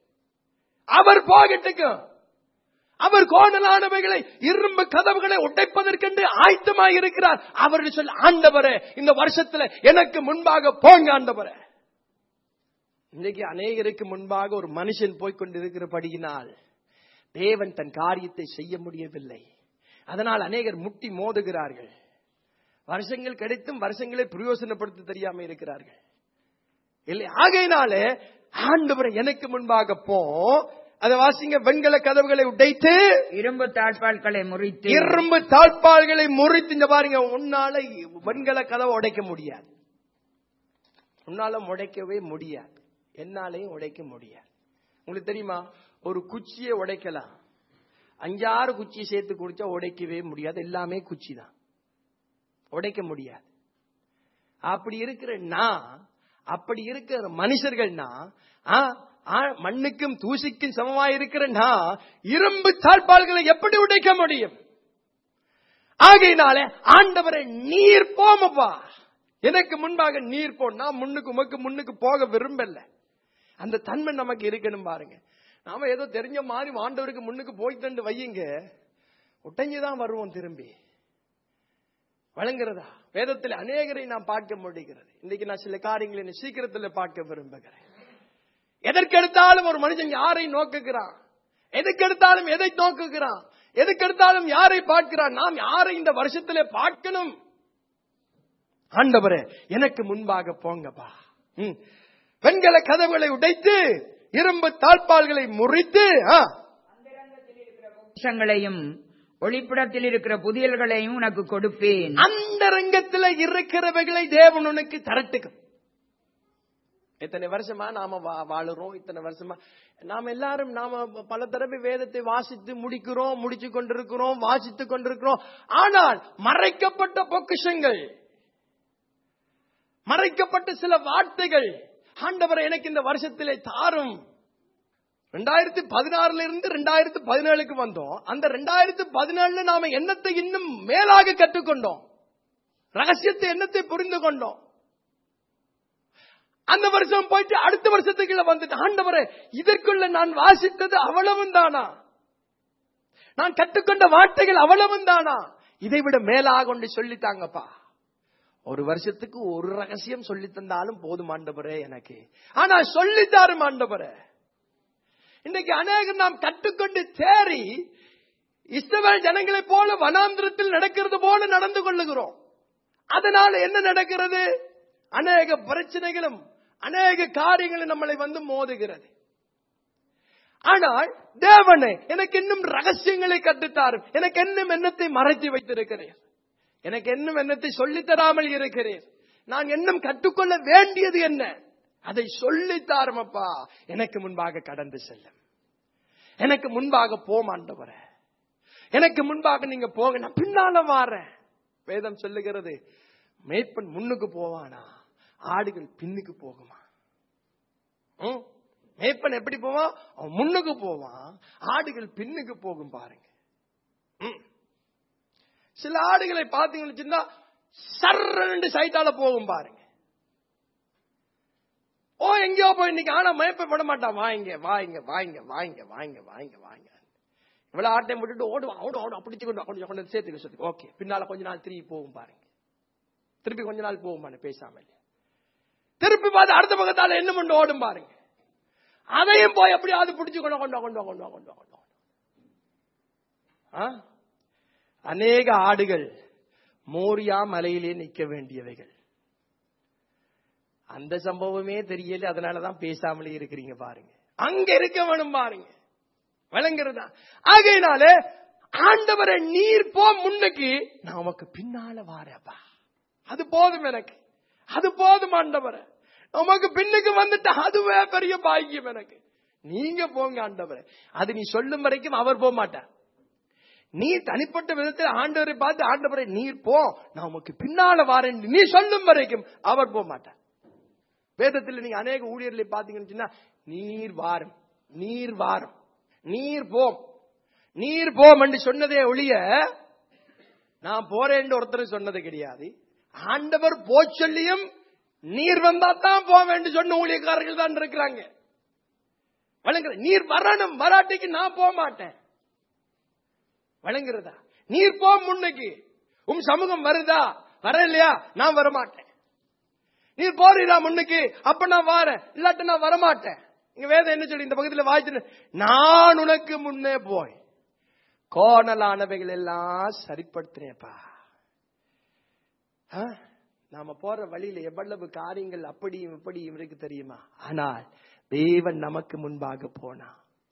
அவர் போகட்டுக்கும் அவர் கோணலானவைகளை இரும்பு கதவுகளை உடைப்பதற்கென்று ஆயத்தமாக இருக்கிறார் அவர் சொல்ல ஆண்டவரே இந்த வருஷத்துல எனக்கு முன்பாக போங்க ஆண்டவரே இன்னைக்கு அநேகருக்கு முன்பாக ஒரு மனுஷன் போய்கொண்டிருக்கிறபடியினால் தேவன் தன் காரியத்தை செய்ய முடியவில்லை அதனால் அநேகர் முட்டி மோதுகிறார்கள் வருஷங்கள் கிடைத்தும் வருஷங்களை பிரயோசனப்படுத்த தெரியாம இருக்கிறார்கள் இல்லை ஆகையினாலே ஆண்டவரை எனக்கு முன்பாக போ அதை வாசிங்க வெண்கல கதவுகளை உடைத்து இரும்பு தாழ்பால்களை முறித்து இரும்பு தாழ்பால்களை முறித்து இந்த பாருங்க உன்னால வெண்கல கதவை உடைக்க முடியாது உன்னால உடைக்கவே முடியாது என்னாலையும் உடைக்க முடியாது உங்களுக்கு தெரியுமா ஒரு குச்சியை உடைக்கலாம் அஞ்சாறு குச்சியை சேர்த்து குடிச்சா உடைக்கவே முடியாது எல்லாமே குச்சி தான் உடைக்க முடியாது அப்படி இருக்கிற நான் அப்படி இருக்கிற மனுஷர்கள்னா ஆ, ஆ, மண்ணுக்கும் தூசிக்கும் சமமாய் இருக்கிற நான் இரும்பு தாழ்பால்களை எப்படி உடைக்க முடியும் ஆகையினாலே ஆண்டவரை நீர் போமப்பா எனக்கு முன்பாக நீர் போ நான் முன்னுக்கு உமக்கு முன்னுக்கு போக விரும்பல அந்த தன்மை நமக்கு இருக்கணும் பாருங்க நாம ஏதோ தெரிஞ்ச மாதிரி ஆண்டவருக்கு முன்னுக்கு போய் தண்டு வையுங்க உடைஞ்சுதான் வருவோம் திரும்பி வழங்குறதா வேதத்தில் அநேகரை நான் பார்க்க முடிகிறது இன்னைக்கு நான் சில காரியங்களை இன்னும் சீக்கிரத்தில் பார்க்க விரும்புகிறேன் எதற்கெடுத்தாலும் ஒரு மனுஷன் யாரை நோக்குகிறான் எதுக்கெடுத்தாலும் எதை நோக்குகிறான் எதுக்கெடுத்தாலும் யாரை பார்க்கிறான் நாம் யாரை இந்த வருஷத்திலே பார்க்கணும் ஆண்டவரே எனக்கு முன்பாக போங்கப்பா ம். வெண்கல கதவுகளை உடைத்து இரும்பு தாழ்பால்களை முறித்து ஆ, பொக்கிஷங்களையும் ஒளிப்பிடத்தில் இருக்கிற புதியல்களையும் உனக்கு கொடுப்பேன் அந்த ரங்கத்துல இருக்கிறவைகளை தேவன் உனக்கு தரட்டுக்கும் இத்தனை வருஷமா நாம வா- வாழுறோம் இத்தனை வருஷமா நாம எல்லாரும் நாம பல தடவை வேதத்தை வாசித்து முடிக்கிறோம் முடிச்சு கொண்டிருக்கிறோம் வாசித்து கொண்டிருக்கிறோம் ஆனால் மறைக்கப்பட்ட பொக்கிஷங்கள் மறைக்கப்பட்ட சில வார்த்தைகள் ஆண்டவரை எனக்கு இந்த வருஷத்திலே தாரும் ரெண்டாயிரத்தி பதினாறுல இருந்து ரெண்டாயிரத்தி பதினேழுக்கு வந்தோம் அந்த ரெண்டாயிரத்தி பதினேழுல நாம எண்ணத்தை இன்னும் மேலாக கற்றுக்கொண்டோம் ரகசியத்தை எண்ணத்தை புரிந்து கொண்டோம் அந்த வருஷம் போயிட்டு அடுத்த வருஷத்துக்குள்ள வந்துட்டு ஆண்டவரே இதற்குள்ள நான் வாசித்தது அவ்வளவும் தானா நான் கற்றுக்கொண்ட வார்த்தைகள் அவ்வளவும் தானா இதை விட மேலாக ஒன்று சொல்லித்தாங்கப்பா ஒரு வருஷத்துக்கு ஒரு ரகசியம் சொல்லி தந்தாலும் போதும் ஆண்டவரே எனக்கு ஆனா சொல்லித்தாரும் ஆண்டவரே இன்னைக்கு அநேகம் நாம் கற்றுக்கொண்டு தேறி இஸ்ரவேல் ஜனங்களைப் போல வனாந்திரத்தில் நடக்கிறது போல நடந்து கொள்ளுகிறோம் அதனால என்ன நடக்கிறது அநேக பிரச்சனைகளும் அநேக காரியங்களும் நம்மளை வந்து மோதுகிறது ஆனால் தேவனே எனக்கு இன்னும் ரகசியங்களை கற்றுத்தாரும் எனக்கு இன்னும் எண்ணத்தை மறைத்து வைத்திருக்கிறேன் எனக்கு இன்னும் எண்ணத்தை சொல்லித் தராமல் இருக்கிறேன் நான் இன்னும் கற்றுக்கொள்ள வேண்டியது என்ன அதை சொல்லித்தாரும் அப்பா எனக்கு முன்பாக கடந்து செல்லும் எனக்கு முன்பாக போமாண்டவர எனக்கு முன்பாக நீங்க போங்க நான் பின்னால வாரேன் வேதம் சொல்லுகிறது மேய்ப்பன் முன்னுக்கு போவானா ஆடுகள் பின்னுக்கு போகுமா ம்? மேய்ப்பன் எப்படி போவான் அவன் முன்னுக்கு போவான் ஆடுகள் பின்னுக்கு போகும் பாருங்க ம். சில ஆடுகளை பார்த்தீங்கன்னு சொன்னா சர்றண்டு சைட்டால போகும் பாருங்க ஓ எங்கேயோ போய் இன்னைக்கு ஆனா மயப்ப விட மாட்டான் வாங்க வாங்க வாங்க வாங்க வாங்க வாங்க வாங்க இவ்வளவு ஆட்டையும் விட்டுட்டு ஓடுவான் ஓடு ஓடு அப்படி கொண்டு கொண்டு கொண்டு சேர்த்துக்க சொல்லி ஓகே பின்னால கொஞ்ச நாள் திரும்பி போகும் பாருங்க திருப்பி கொஞ்ச நாள் போகும் பாருங்க பேசாம திருப்பி பார்த்து அடுத்த பக்கத்தால என்ன பண்ணு ஓடும் பாருங்க அதையும் போய் எப்படியாவது பிடிச்சு கொண்டு கொண்டு கொண்டு கொண்டு கொண்டு கொண்டு ஆ? அநேக ஆடுகள் மோரியா மலையிலே நிற்க வேண்டியவைகள் அந்த சம்பவமே தெரியல அதனாலதான் பேசாமலே இருக்கிறீங்க பாருங்க அங்க இருக்க வேணும் பாருங்க விளங்குறதா ஆகையினாலே ஆண்டவரை நீர் போ முன்னுக்கு நான் உமக்கு பின்னால வாரப்பா அது போதும் எனக்கு அது போதும் ஆண்டவரை உமக்கு பின்னுக்கு வந்துட்டு அதுவே பெரிய பாக்கியம் எனக்கு நீங்க போங்க ஆண்டவரை அது நீ சொல்லும் வரைக்கும் அவர் போக மாட்டார் நீ தனிப்பட்ட விதத்தில் ஆண்டவரை பார்த்து ஆண்டவரை நீர் போ நான் உமக்கு பின்னால வாரேன் நீ சொல்லும் வரைக்கும் அவர் போக மாட்டார் வேதத்தில் நீங்க அநேக ஊழியர்களை பாத்தீங்கன்னு சொன்னா நீர் வாரும் நீர் வாரும் நீர் போம் நீர் போம் என்று சொன்னதே ஒழிய நான் போறேன்னு ஒருத்தர் சொன்னது கிடையாது ஆண்டவர் போ சொல்லியும் நீர் வந்தா தான் போவேன் சொன்ன ஊழியக்காரர்கள் தான் இருக்கிறாங்க வழங்குற நீர் வரணும் வராட்டிக்கு நான் போக மாட்டேன் வழங்குறதா நீர் போ முன்னுக்கு உம் சமூகம் வருதா வர இல்லையா நான் வரமாட்டேன் நீர் போறீரா முன்னுக்கு அப்ப நான் வாரேன் இல்லாட்ட நான் வரமாட்டேன் இங்க வேதம் என்ன சொல்லி இந்த பக்கத்துல வாய்ச்சு நான் உனக்கு முன்னே போய் கோணலானவைகள் எல்லாம் சரிப்படுத்தினேப்பா ஆ? நாம போற வழியில எவ்வளவு காரியங்கள் அப்படியும் இப்படியும் இருக்கு தெரியுமா ஆனால் தேவன் நமக்கு முன்பாக போனா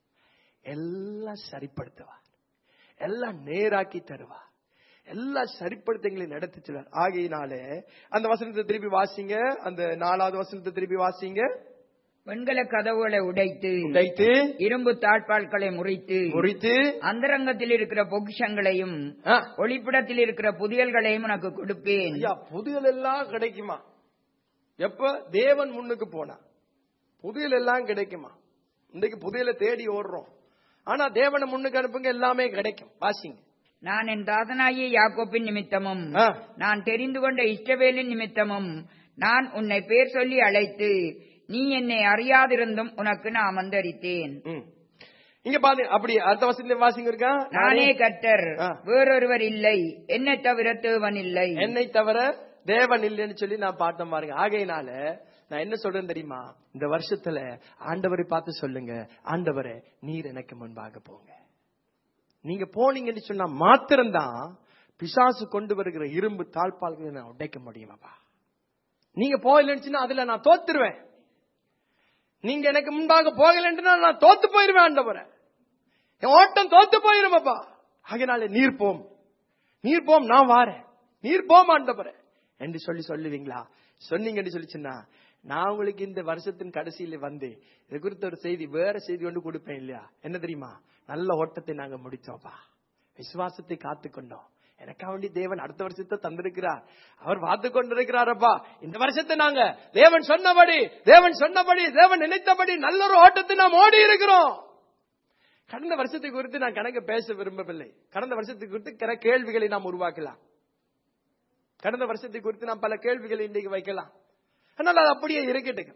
எல்லாம் சரிப்படுத்துவார் எல்லாம் நேராக்கி தருவார் எல்லாம் சரிப்படுத்தங்களை நடத்தி செல்வார் ஆகையினாலே அந்த வசனத்தை திருப்பி வாசிங்க அந்த நாலாவது வசனத்தை திருப்பி வாசிங்க வெண்கல கதவுகளை உடைத்து உடைத்து இரும்பு தாழ்பால்களை முறித்து முறித்து அந்தரங்கத்தில் இருக்கிற பொக்கிஷங்களையும் ஆ, ஒளிப்பிடத்தில் இருக்கிற புதியல்களையும் உனக்கு கொடுப்பேன் ஐயா புதியல் எல்லாம் கிடைக்குமா எப்ப தேவன் முன்னுக்கு போனா புதியல் எல்லாம் கிடைக்குமா இன்னைக்கு புதியலை தேடி ஓடுறோம் ஆனா தேவனை முன்னுக்கு அனுப்புங்க எல்லாமே கிடைக்கும் வாசிங்க நான் என் தாதனாகிய யாக்கோப்பின் நிமித்தமும் ஆ. நான் தெரிந்து கொண்ட இஷ்டவேலின் நிமித்தமும் நான் உன்னை பேர் சொல்லி அழைத்து நீ என்னை அறியாதிருந்தும் உனக்கு நான் மந்தரித்தேன் ம். இங்க பாத்து அப்படி அடுத்த வசனத்தை வாசிங்க இருக்கா நானே கர்த்தர் ஆ. வேறொருவர் இல்லை என்னை தவிர தேவன் இல்லை என்னை தவிர தேவன் இல்லைன்னு சொல்லி நான் பார்த்தேன் பாருங்க ஆகையினால நான் என்ன சொல்றேன் தெரியுமா இந்த வருஷத்துல ஆண்டவரை பார்த்து சொல்லுங்க ஆண்டவரே நீர் எனக்கு முன்பாக போங்க நீங்க போனீங்கன்னு சொன்னா மாத்திரம்தான் பிசாசு கொண்டு வருகிற இரும்பு தாழ்பால்களை நான் உடைக்க முடியுமாப்பா நீங்க போகலன்னு சொன்னா அதுல நான் தோத்துருவேன் நீங்க எனக்கு முன்பாக போகலன்ட்டு நான் தோத்து போயிருவேன் ஆண்டவரே என் ஓட்டம் தோத்து போயிருமப்பா ஆகையினால நீர் போம் நீர் போம் நான் வாரேன் நீர் போம் ஆண்டவரே என்று சொல்லி சொல்லுவீங்களா சொன்னீங்கன்னு சொல்லிச்சுன்னா நான் உங்களுக்கு இந்த வருஷத்தின் கடைசியில வந்து இது குறித்த ஒரு செய்தி வேற செய்தி ஒன்று கொடுப்பேன் இல்லையா என்ன தெரியுமா நல்ல ஓட்டத்தை நாங்க முடிச்சோம்ப்பா விசுவாசத்தை காத்துக்கொண்டோம் எனக்காக வேண்டி தேவன் அடுத்த வருஷத்தை தந்திருக்கிறார் அவர் பார்த்து கொண்டிருக்கிறாரப்பா இந்த வருஷத்தை நாங்க தேவன் சொன்னபடி தேவன் சொன்னபடி தேவன் நினைத்தபடி நல்ல ஒரு ஓட்டத்தை நாம் ஓடி இருக்கிறோம் கடந்த வருஷத்தை குறித்து நான் கணக்கு பேச விரும்பவில்லை கடந்த வருஷத்தை குறித்து கிற கேள்விகளை நாம் உருவாக்கலாம் கடந்த வருஷத்தை குறித்து நாம் பல கேள்விகளை இன்றைக்கு வைக்கலாம் ஆனால் அது அப்படியே இருக்கட்டும்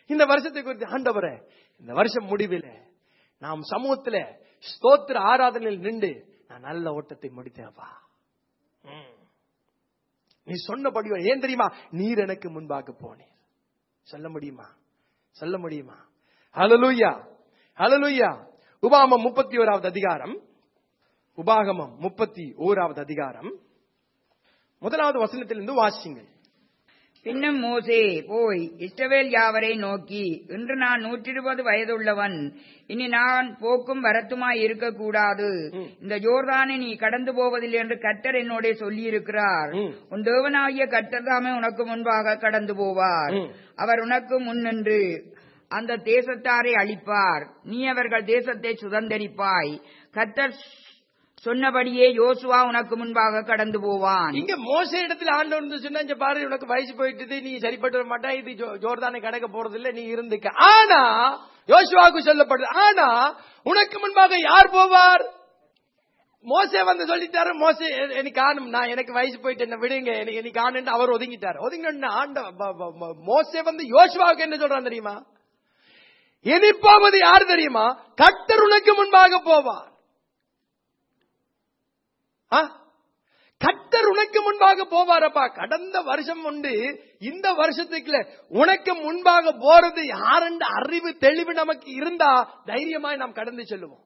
இந்த வருஷத்தை குறித்து ஆண்டவரே இந்த வருஷம் முடிவில் நாம் சமூகத்துல ஸ்தோத்திர ஆராதனையில் நின்று நான் நல்ல ஓட்டத்தை முடித்தேன்ப்பா ம். நீ சொன்னபடியோ ஏன் தெரியுமா நீர் எனக்கு முன்பாக போனீர் சொல்ல முடியுமா சொல்ல முடியுமா ஹalleluya ஹalleluya உபாகமம் முப்பத்தி ஓராவது அதிகாரம் உபாகமம் முப்பத்தி ஓராவது அதிகாரம் முதலாவது வசனத்திலிருந்து வாசிங்கள் பின்னும் மோசே போய் இஸ்ரவேல் யாவரை நோக்கி இன்று நான் நூற்றி இருபது வயதுள்ளவன் இனி நான் போக்கும் வரத்துமாய் இருக்கக்கூடாது ம். இந்த ஜோர்தானை நீ கடந்து போவதில்லை என்று கர்த்தர் என்னோட சொல்லியிருக்கிறார் ம். உன் தேவனாகிய கர்த்தர் தாமே உனக்கு முன்பாக கடந்து போவார் ம். அவர் உனக்கு முன் நின்று அந்த தேசத்தாரை அழிப்பார் நீ அவர்கள் தேசத்தை சுதந்தரிப்பாய் கர்த்தர் சொன்னபடியே யோசுவா உனக்கு முன்பாக கடந்து போவான் இங்க மோச இடத்துல ஆண்டவர் வந்து சொன்னா இங்க பாரு உனக்கு வயசு போயிட்டு நீ சரிப்பட்டு வர மாட்டா இது ஜோ- ஜோர்தானை கடக்க போறது இல்ல நீ இருந்துக்க ஆனா யோசுவாவுக்கு சொல்லப்படுது ஆனா உனக்கு முன்பாக யார் போவார் மோசே வந்து சொல்லிட்டாரு மோசே எ- எனக்கு காணும் நான் எனக்கு வயசு போயிட்டு என்ன விடுங்க எனக்கு எனக்கு காணுன்னு அவர் ஒதுங்கிட்டார் ஒதுங்கின ஆண்ட ப- ப- ப- மோசே வந்து யோசுவாவுக்கு என்ன சொல்றான் தெரியுமா இனி போவது யார் தெரியுமா கர்த்தர் உனக்கு முன்பாக போவார் ஆ? கர்த்தர் உனக்கு முன்பாக போவாரப்பா கடந்த வருஷம் உண்டு இந்த வருஷத்துக்குள்ள உனக்கு முன்பாக போறது யாருன்ற அறிவு தெளிவு நமக்கு இருந்தா தைரியமாய் நாம் கடந்து செல்லுவோம்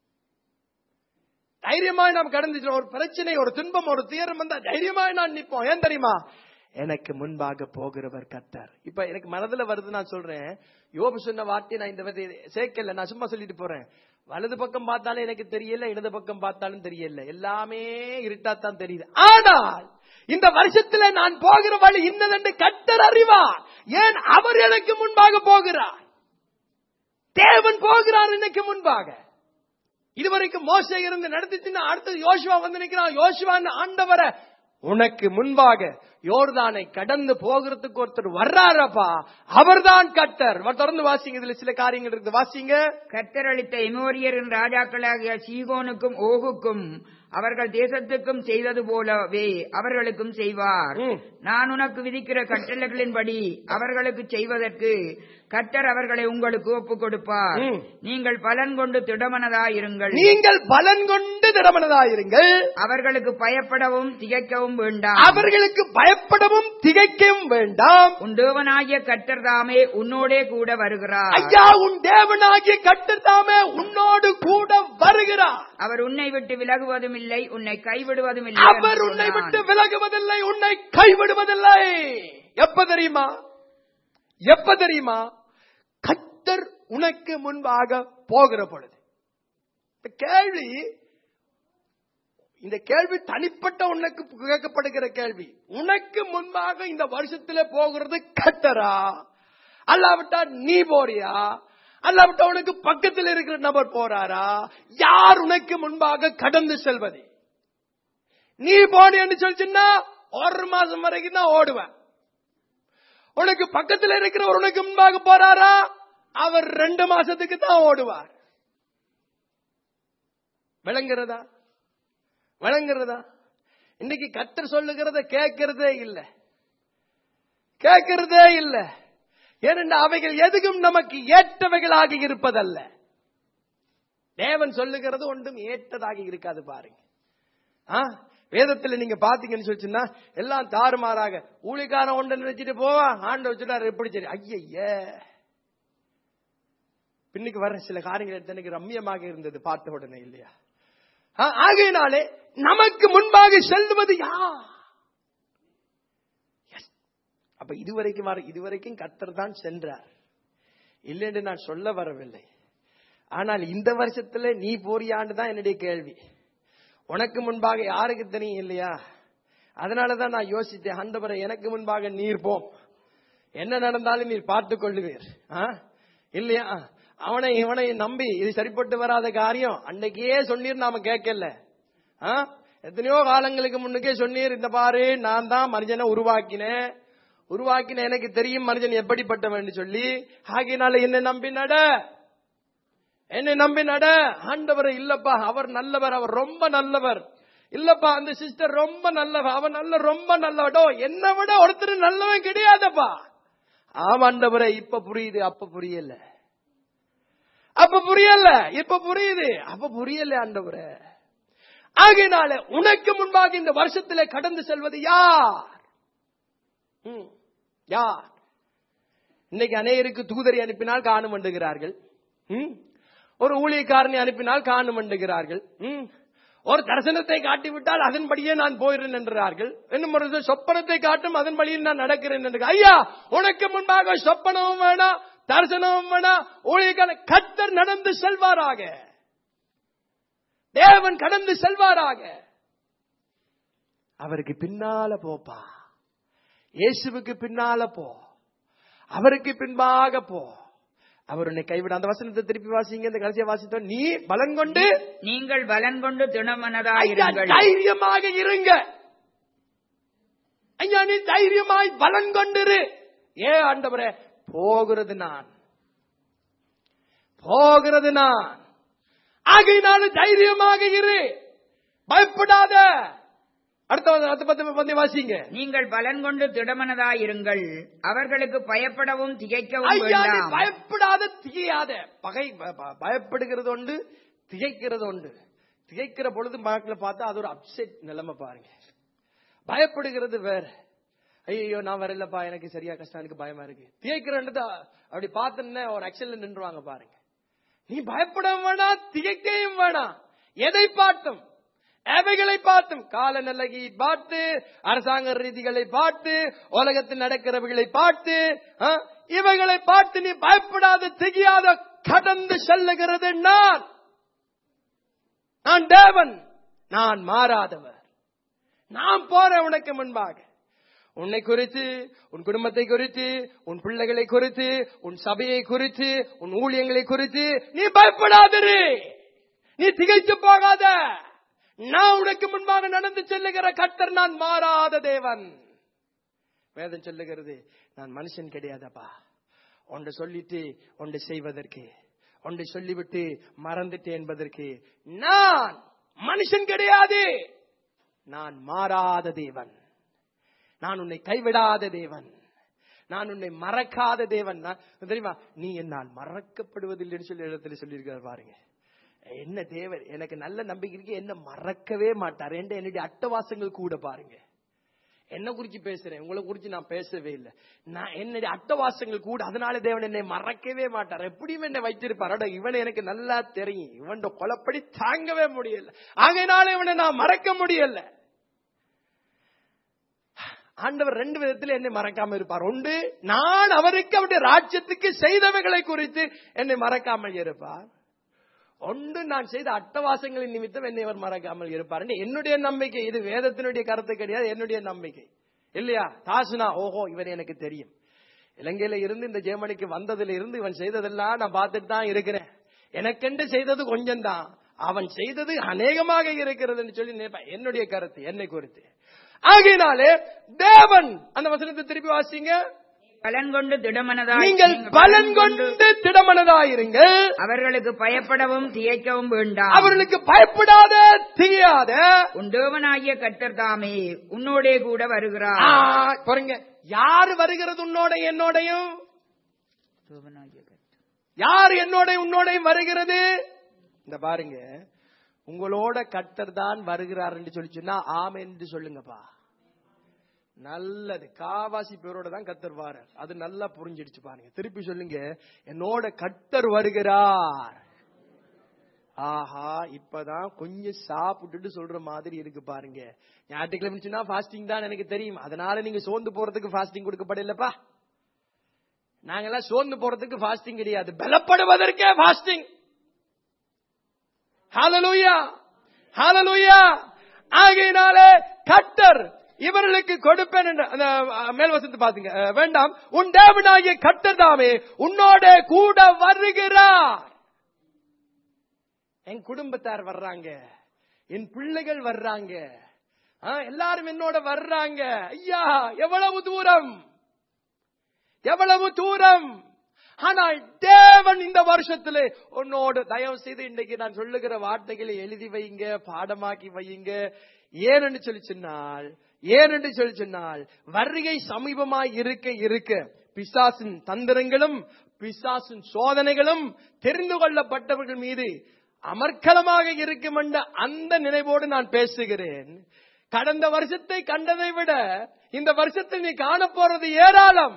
தைரியமாய் நாம் கடந்து செல்லுவோம். ஒரு பிரச்சனை ஒரு துன்பம் ஒரு துயரம் வந்தா தைரியமாய் நான் நிற்போம் ஏன் தெரியுமா எனக்கு முன்பாக போகிறவர் கர்த்தர் இப்ப எனக்கு மனதுல வருது நான் சொல்றேன் யோபு சொன்ன வார்த்தையை நான் இந்த வித சேர்க்கல நான் சும்மா சொல்லிட்டு போறேன் வலது பக்கம் பார்த்தாலும் எனக்கு தெரியல இடது பக்கம் பார்த்தாலும் தெரியல எல்லாமே இருட்டாத்தான் தெரியுது ஆனால் இந்த வருஷத்துல நான் போகிற வழி இன்னதென்று கர்த்தர் அறிவார் ஏன் அவர் எனக்கு முன்பாக போகிறார் தேவன் போகிறார் எனக்கு முன்பாக இதுவரைக்கும் மோசை இருந்து நடத்திச்சுன்னா அடுத்தது யோசுவா வந்து நிக்கிறான் யோசுவான்னு ஆண்டவரை உனக்கு முன்பாக யோர்தானை கடந்து போகிறதுக்கு ஒருத்தர் வர்றாரப்பா அவர்தான் கட்டர் தொடர்ந்து வாசிங்க இதுல சில காரியங்கள் இருக்கு வாசிங்க கர்த்தர் அளித்த எமோரியரின் ராஜாக்களாகிய சீகோனுக்கும் ஓகுக்கும் அவர்கள் தேசத்துக்கும் செய்தது போலவே அவர்களுக்கும் செய்வார் ம். நான் உனக்கு விதிக்கிற கட்டளைகளின்படி அவர்களுக்கு செய்வதற்கு கர்த்தர் அவர்களை உங்களுக்கு ஒப்புக் கொடுப்பார் ம். நீங்கள் பலன் கொண்டு திடமனதாயிருங்கள் நீங்கள் பலன் கொண்டு திடமனதாயிருங்கள் அவர்களுக்கு பயப்படவும் திகைக்கவும் வேண்டாம் அவர்களுக்கு பயப்படவும் திகைக்கவும் வேண்டாம் உன் தேவனாகிய கர்த்தர் தாமே உன்னோடே கூட வருகிறார் ஐயா உன் தேவனாகிய கட்டர் தாமே உன்னோடு கூட வருகிறார் அவர் உன்னை விட்டு விலகுவதும் இல்லை உன்னை கைவிடுவதும் இல்லை அவர் என்று உன்னை சொன்னான். விட்டு விலகுவதில்லை உன்னை கைவிடுவதில்லை எப்ப தெரியுமா எப்ப தெரியுமா கத்தர் உனக்கு முன்பாக போகிற பொழுது இந்த கேள்வி இந்த கேள்வி தனிப்பட்ட உனக்கு கேட்கப்படுகிற கேள்வி உனக்கு முன்பாக இந்த வருஷத்துல போகிறது கத்தரா அல்லாவிட்டா நீ போறியா அல்லாவிட்டா உனக்கு பக்கத்தில் இருக்கிற நபர் போறாரா யார் உனக்கு முன்பாக கடந்து செல்வது நீ போனேன்னு சொல்லிச்சுன்னா ஒரு மாசம் வரைக்கும் தான் ஓடுவேன் உனக்கு பக்கத்தில் இருக்கிறவர் உனக்கு முன்பாக போறாரா அவர் ரெண்டு மாசத்துக்கு தான் ஓடுவார் விளங்குறதா விளங்குறதா இன்னைக்கு கத்தர் சொல்லுகிறத கேட்கிறதே இல்ல கேட்கிறதே இல்ல ஏனென்றா அவைகள் எதுவும் நமக்கு ஏற்றவைகளாக இருப்பதல்ல தேவன் சொல்லுகிறது ஒன்றும் ஏற்றதாக இருக்காது பாருங்க ஆ? வேதத்துல நீங்க பாத்தீங்கன்னு சொல்லிச்சுன்னா எல்லாம் தாறுமாறாக ஊழிக்காரன் ஒன்று நினைச்சிட்டு போவான் ஆண்டு வச்சுட்டாரு எப்படி சரி ஐயய்ய பின்னுக்கு வர சில காரியங்கள் எடுத்து எனக்கு ரம்மியமாக இருந்தது பார்த்த உடனே இல்லையா ஆ, ஆகையினாலே நமக்கு முன்பாக செல்லுவது யார் Yes. அப்ப இதுவரைக்கும் வர இதுவரைக்கும் கர்த்தர் தான் சென்றார் இல்லை என்று நான் சொல்ல வரவில்லை ஆனால் இந்த வருஷத்துல நீ போறியான்னு தான் என்னுடைய கேள்வி உனக்கு முன்பாக யாருக்கு தெரியும் இல்லையா அதனாலதான் நான் யோசித்தேன் ஆண்டவரே எனக்கு முன்பாக நீர் போம் என்ன நடந்தாலும் நீர் பார்த்துக் கொள்ளுவீர் ஆ? இல்லையா அவனை இவனை நம்பி இது சரிப்பட்டு வராத காரியம் அன்னைக்கே சொன்னீர் நாம கேட்கல ஆ? எத்தனையோ காலங்களுக்கு முன்னுக்கே சொன்னீர் இந்த பாரு நான் தான் மனுஷனை உருவாக்கினேன் உருவாக்கின எனக்கு தெரியும் மனுஷன் எப்படிப்பட்டவன் சொல்லி ஆகினால என்ன நம்பி நட என்னை நம்பி நட ஆண்டவர் இல்லப்பா அவர் நல்லவர் அவர் ரொம்ப நல்லவர் இல்லப்பா அந்த சிஸ்டர் ரொம்ப நல்லவ அவன் நல்ல ரொம்ப நல்லவடோ என்னை விட ஒருத்தர் நல்லவன் கிடையாதப்பா ஆமாண்டவரே இப்ப புரியுது அப்ப புரியல அப்ப புரியல இப்ப புரியுது அப்ப புரியல ஆண்டவரே ஆகையினால உனக்கு முன்பாக இந்த வருஷத்திலே கடந்து செல்வது யார் ம், யார் இன்னைக்கு அநேகருக்கு தூதரை அனுப்பினால் காணும் பண்ணுகிறார்கள் ம்? ஒரு ஊழியக்காரனை அனுப்பினால் காணும் பண்ணுகிறார்கள் ம்? ஒரு தரிசனத்தை காட்டிவிட்டால் அதன்படியே நான் போயிறேன் என்றார்கள் இன்னும் ஒரு சொப்பனத்தை காட்டும் அதன் வழியில் நான் நடக்கிறேன் என்று ஐயா உனக்கு முன்பாக சொப்பனமும் வேணாம் தரிசனமும் வேணாம் ஊழியக்கார கத்தர் நடந்து செல்வாராக தேவன் கடந்து செல்வாராக அவருக்கு பின்னால போப்பா இயேசுவுக்கு பின்னால போ அவருக்கு பின்பாக போ அவர் உன்னை கைவிட அந்த வசனத்தை திருப்பி வாசிங்க இந்த கடைசியை வாசித்தோம் நீ பலன் கொண்டு நீங்கள் பலன் கொண்டு ஐயா, திடமனதாயிருங்கள் தைரியமாக இருங்க ஐயா நீ தைரியமாய் பலன் கொண்டிரு ஏ ஆண்டவரே போகிறது நான் போகிறது நான் ஆகையினால தைரியமாக இரு பயப்படாத அடுத்த அடுத்த பத்து பத்தி வாசிங்க நீங்கள் பலன் கொண்டு திடமனதாயிருங்கள் அவர்களுக்கு பயப்படவும் திகைக்கவும் ஐயா நீ வேண்டாம் பயப்படாத திகையாத பகை ப- ப- பயப்படுகிறது உண்டு திகைக்கிறது உண்டு திகைக்கிற பொழுது மக்களை பார்த்தா அது ஒரு அப்செட் நிலைமை பாருங்க பயப்படுகிறது வேற ஐயோ நான் வரலப்பா எனக்கு சரியா கஷ்டம் எனக்கு பயமா இருக்கு திகைக்கிறன்றது அப்படி பார்த்தோன்னே ஒரு ஆக்ஷன்ல நின்றுவாங்க பாருங்க நீ பயப்பட வேணாம் திகைக்கவும் வேணாம் எதை பார்த்தும் எவைகளை பார்த்தும் கால நிலையை பார்த்து அரசாங்க ரீதிகளை பார்த்து உலகத்தில் நடக்கிறவைகளை பார்த்து ஆ, இவைகளை பார்த்து நீ பயப்படாத திகையாத கடந்து செல்லுகிறது நான் நான் தேவன் நான் மாறாதவர் நான் போறேன் உனக்கு முன்பாக உன்னை குறித்து உன் குடும்பத்தை குறித்து உன் பிள்ளைகளை குறித்து உன் சபையை குறித்து உன் ஊழியங்களை குறித்து நீ பயப்படாதிரு நீ திகைத்து போகாத நான் உனக்கு முன்பாக நடந்து செல்லுகிற கர்த்தர் நான் மாறாத தேவன் வேதம் சொல்லுகிறது நான் மனுஷன் கிடையாதப்பா ஒன்று சொல்லிட்டு ஒன்று செய்வதற்கு ஒன்று சொல்லிவிட்டு மறந்துட்டு என்பதற்கு நான் மனுஷன் கிடையாது நான் மாறாத தேவன் நான் உன்னை கைவிடாத தேவன் நான் உன்னை மறக்காத தேவன் நான் தெரியுமா நீ என்னால் மறக்கப்படுவதில்லைன்னு சொல்லி இடத்துல சொல்லியிருக்காரு பாருங்க என்ன தேவன் எனக்கு நல்ல நம்பிக்கை இருக்கு என்ன மறக்கவே மாட்டார் என்ற என்னுடைய அட்டவாசங்கள் கூட பாருங்க என்ன குறிச்சு பேசுறேன் உங்களை குறிச்சு நான் பேசவே இல்லை நான் என்னுடைய அட்டவாசங்கள் கூட அதனால தேவன் என்னை மறக்கவே மாட்டார் எப்படியும் என்னை வைத்திருப்பார் அட இவன் எனக்கு நல்லா தெரியும் இவன் கொலப்படி தாங்கவே முடியல ஆகையினால இவனை நான் மறக்க முடியல ஆண்டவர் ரெண்டு விதத்தில் என்னை மறக்காம இருப்பார் ஒன்று நான் அவருக்கு அவருடைய ராஜ்யத்துக்கு செய்தவைகளை குறித்து என்னை மறக்காமல் இருப்பார் ஒன்று நான் செய்த அட்டவாசங்களின் நிமித்தம் என்னை அவர் மறக்காமல் இருப்பார் என்று என்னுடைய நம்பிக்கை இது வேதத்தினுடைய கருத்து கிடையாது என்னுடைய நம்பிக்கை இல்லையா தாசுனா ஓஹோ இவன் எனக்கு தெரியும் இலங்கையில இருந்து இந்த ஜெர்மனிக்கு வந்ததுல இருந்து இவன் செய்ததெல்லாம் நான் பார்த்துட்டு தான் இருக்கிறேன் எனக்கென்று செய்தது கொஞ்சம் தான் அவன் செய்தது அநேகமாக இருக்கிறதுன்னு சொல்லி நினைப்பேன். என்னுடைய கருத்து என்னை குறித்து ஆகையினாலே தேவன் அந்த வசனத்தை திருப்பி வாசிங்க பலன் கொண்டு திடமனதாய் நீங்கள் நீங்கள் பலன் கொண்டு திடமனதாயிருங்கள் அவர்களுக்கு பயப்படவும் திகைக்கவும் வேண்டாம் அவர்களுக்கு பயப்படாத திகையாத உன் தேவனாகிய கர்த்தர் தாமே உன்னோடே கூட வருகிறார் ஆ, பாருங்க யாரு வருகிறது உன்னோட என்னோடையும் தேவனாகிய கர்த்தர். யார் என்னோட உன்னோடையும் வருகிறது இந்த பாருங்க உங்களோட கர்த்தர் தான் வருகிறார் என்று சொல்லி சொன்னா ஆம் என்று சொல்லுங்கப்பா நல்லது காவாசி பேரோட தான் கத்தர் வாரார் அது நல்லா புரிஞ்சிடுச்சு பாருங்க திருப்பி சொல்லுங்க என்னோட கர்த்தர் வருகிறார் ஆஹா இப்பதான் கொஞ்சம் சாப்பிட்டுட்டு சொல்ற மாதிரி இருக்கு பாருங்க ஞாயிற்றுக்கிழமை ஃபாஸ்டிங் தான் எனக்கு தெரியும் அதனால நீங்க சோர்ந்து போறதுக்கு ஃபாஸ்டிங் கொடுக்கப்படலப்பா நாங்கெல்லாம் சோர்ந்து போறதுக்கு ஃபாஸ்டிங் கிடையாது பலப்படுவதற்கே ஃபாஸ்டிங் ஹalleluya ஹalleluya ஆகையினாலே கர்த்தர் இவர்களுக்கு கொடுப்பேன் என்று அந்த அஹ், மேல் வசனத்தை பாத்துங்க அஹ், வேண்டாம் உன் தேவனாகிய கர்த்தர் தாமே உன்னோட கூட வருகிறார் என் குடும்பத்தார் வர்றாங்க என் பிள்ளைகள் வர்றாங்க ஆ, எல்லாரும் என்னோட வர்றாங்க ஐயா எவ்வளவு தூரம் எவ்வளவு தூரம் ஆனால் தேவன் இந்த வருஷத்திலே உன்னோடு தயவு செய்து இன்னைக்கு நான் சொல்லுகிற வார்த்தைகளை எழுதி வைங்க பாடமாக்கி வையுங்க ஏனென்று சொல்லி சொன்னால் ஏனென்று சொல்லி சொன்னால் வருகை சமீபமாய் இருக்க இருக்க பிசாசின் தந்திரங்களும் பிசாசின் சோதனைகளும் தெரிந்து கொள்ளப்பட்டவர்கள் மீது அமர்க்கலமாக இருக்கும் என்ற அந்த நினைவோடு நான் பேசுகிறேன் கடந்த வருஷத்தை கண்டதை விட இந்த வருஷத்தில் நீ காண போறது ஏராளம்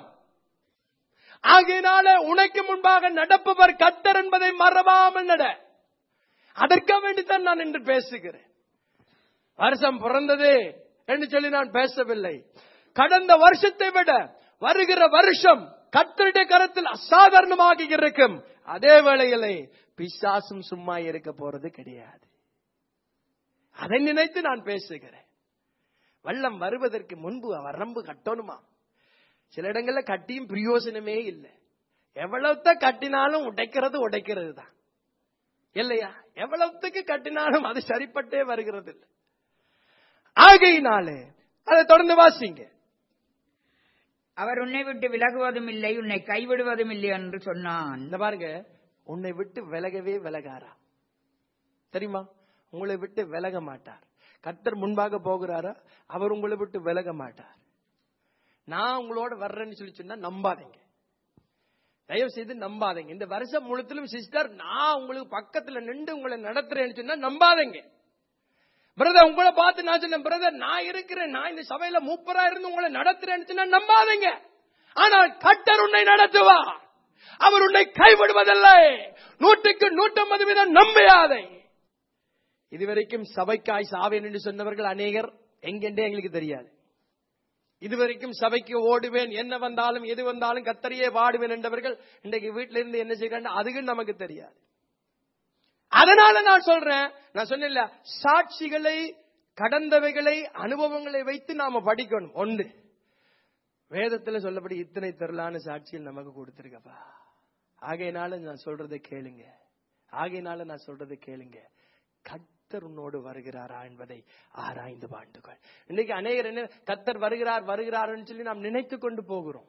ஆகையினால உனக்கு முன்பாக நடப்பவர் கத்தர் என்பதை மறவாமல் நட அதற்காக வேண்டித்தான் நான் இன்று பேசுகிறேன் வருஷம் பிறந்தது என்று சொல்லி நான் பேசவில்லை கடந்த வருஷத்தை விட வருகிற வருஷம் கத்தருடைய கரத்தில் அசாதாரணமாக இருக்கும் அதே வேளையிலே பிசாசும் சும்மா இருக்க போறது கிடையாது அதை நினைத்து நான் பேசுகிறேன் வெள்ளம் வருவதற்கு முன்பு வரம்பு கட்டணுமா சில இடங்கள்ல கட்டியும் பிரயோஜனமே இல்லை எவ்வளவுத்த கட்டினாலும் உடைக்கிறது உடைக்கிறது தான் இல்லையா எவ்வளவுத்துக்கு கட்டினாலும் அது சரிப்பட்டே வருகிறது இல்லை ஆகையினாலே அதை தொடர்ந்து வாசிங்க அவர் உன்னை விட்டு விலகுவதும் இல்லை உன்னை கைவிடுவதும் இல்லை என்று சொன்னான் இந்த பாருங்க உன்னை விட்டு விலகவே விலகாரா தெரியுமா உங்களை விட்டு விலக மாட்டார் கர்த்தர் முன்பாக போகிறாரா அவர் உங்களை விட்டு விலக மாட்டார் நான் உங்களோட வர்றேன்னு சொல்லி சொன்னா நம்பாதீங்க தயவு செய்து நம்பாதீங்க இந்த வருஷம் முழுத்திலும் சிஸ்டர் நான் உங்களுக்கு பக்கத்துல நின்று உங்களை நடத்துறேன்னு சொன்னா நம்பாதீங்க பிரதர் உங்களை பார்த்து நான் சொன்னேன் பிரதர் நான் இருக்கிறேன் நான் இந்த சபையில மூப்பரா இருந்து உங்களை நடத்துறேன்னு சொன்னா நம்பாதீங்க ஆனால் கட்டர் உன்னை நடத்துவார் அவர் உன்னை கைவிடுவதில்லை நூற்றுக்கு நூற்றம்பது வீதம் நம்பியாதே இதுவரைக்கும் சபைக்காய் சாவேன் என்று சொன்னவர்கள் அநேகர் எங்கென்றே எங்களுக்கு தெரியாது இதுவரைக்கும் சபைக்கு ஓடுவேன் என்ன வந்தாலும் எது வந்தாலும் கத்தரியே வாடுவேன் என்றவர்கள் இன்றைக்கு வீட்டில இருந்து என்ன செய்யறாங்க அதுக்கும் நமக்கு தெரியாது அதனால நான் சொல்றேன் நான் சொன்னேன்ல சாட்சிகளை கடந்தவைகளை அனுபவங்களை வைத்து நாம படிக்கணும் ஒன்று வேதத்துல சொல்லப்படி இத்தனை திரளான சாட்சிகள் நமக்கு கொடுத்திருக்கப்பா ஆகையினால நான் சொல்றதை கேளுங்க ஆகையினால நான் சொல்றதை கேளுங்க கத்தர் உன்னோடு வருகிறாரா என்பதை ஆராய்ந்து பாண்டுகள் இன்னைக்கு அநேகர் என்ன கத்தர் வருகிறார் வருகிறார்னு சொல்லி நாம் நினைத்து கொண்டு போகிறோம்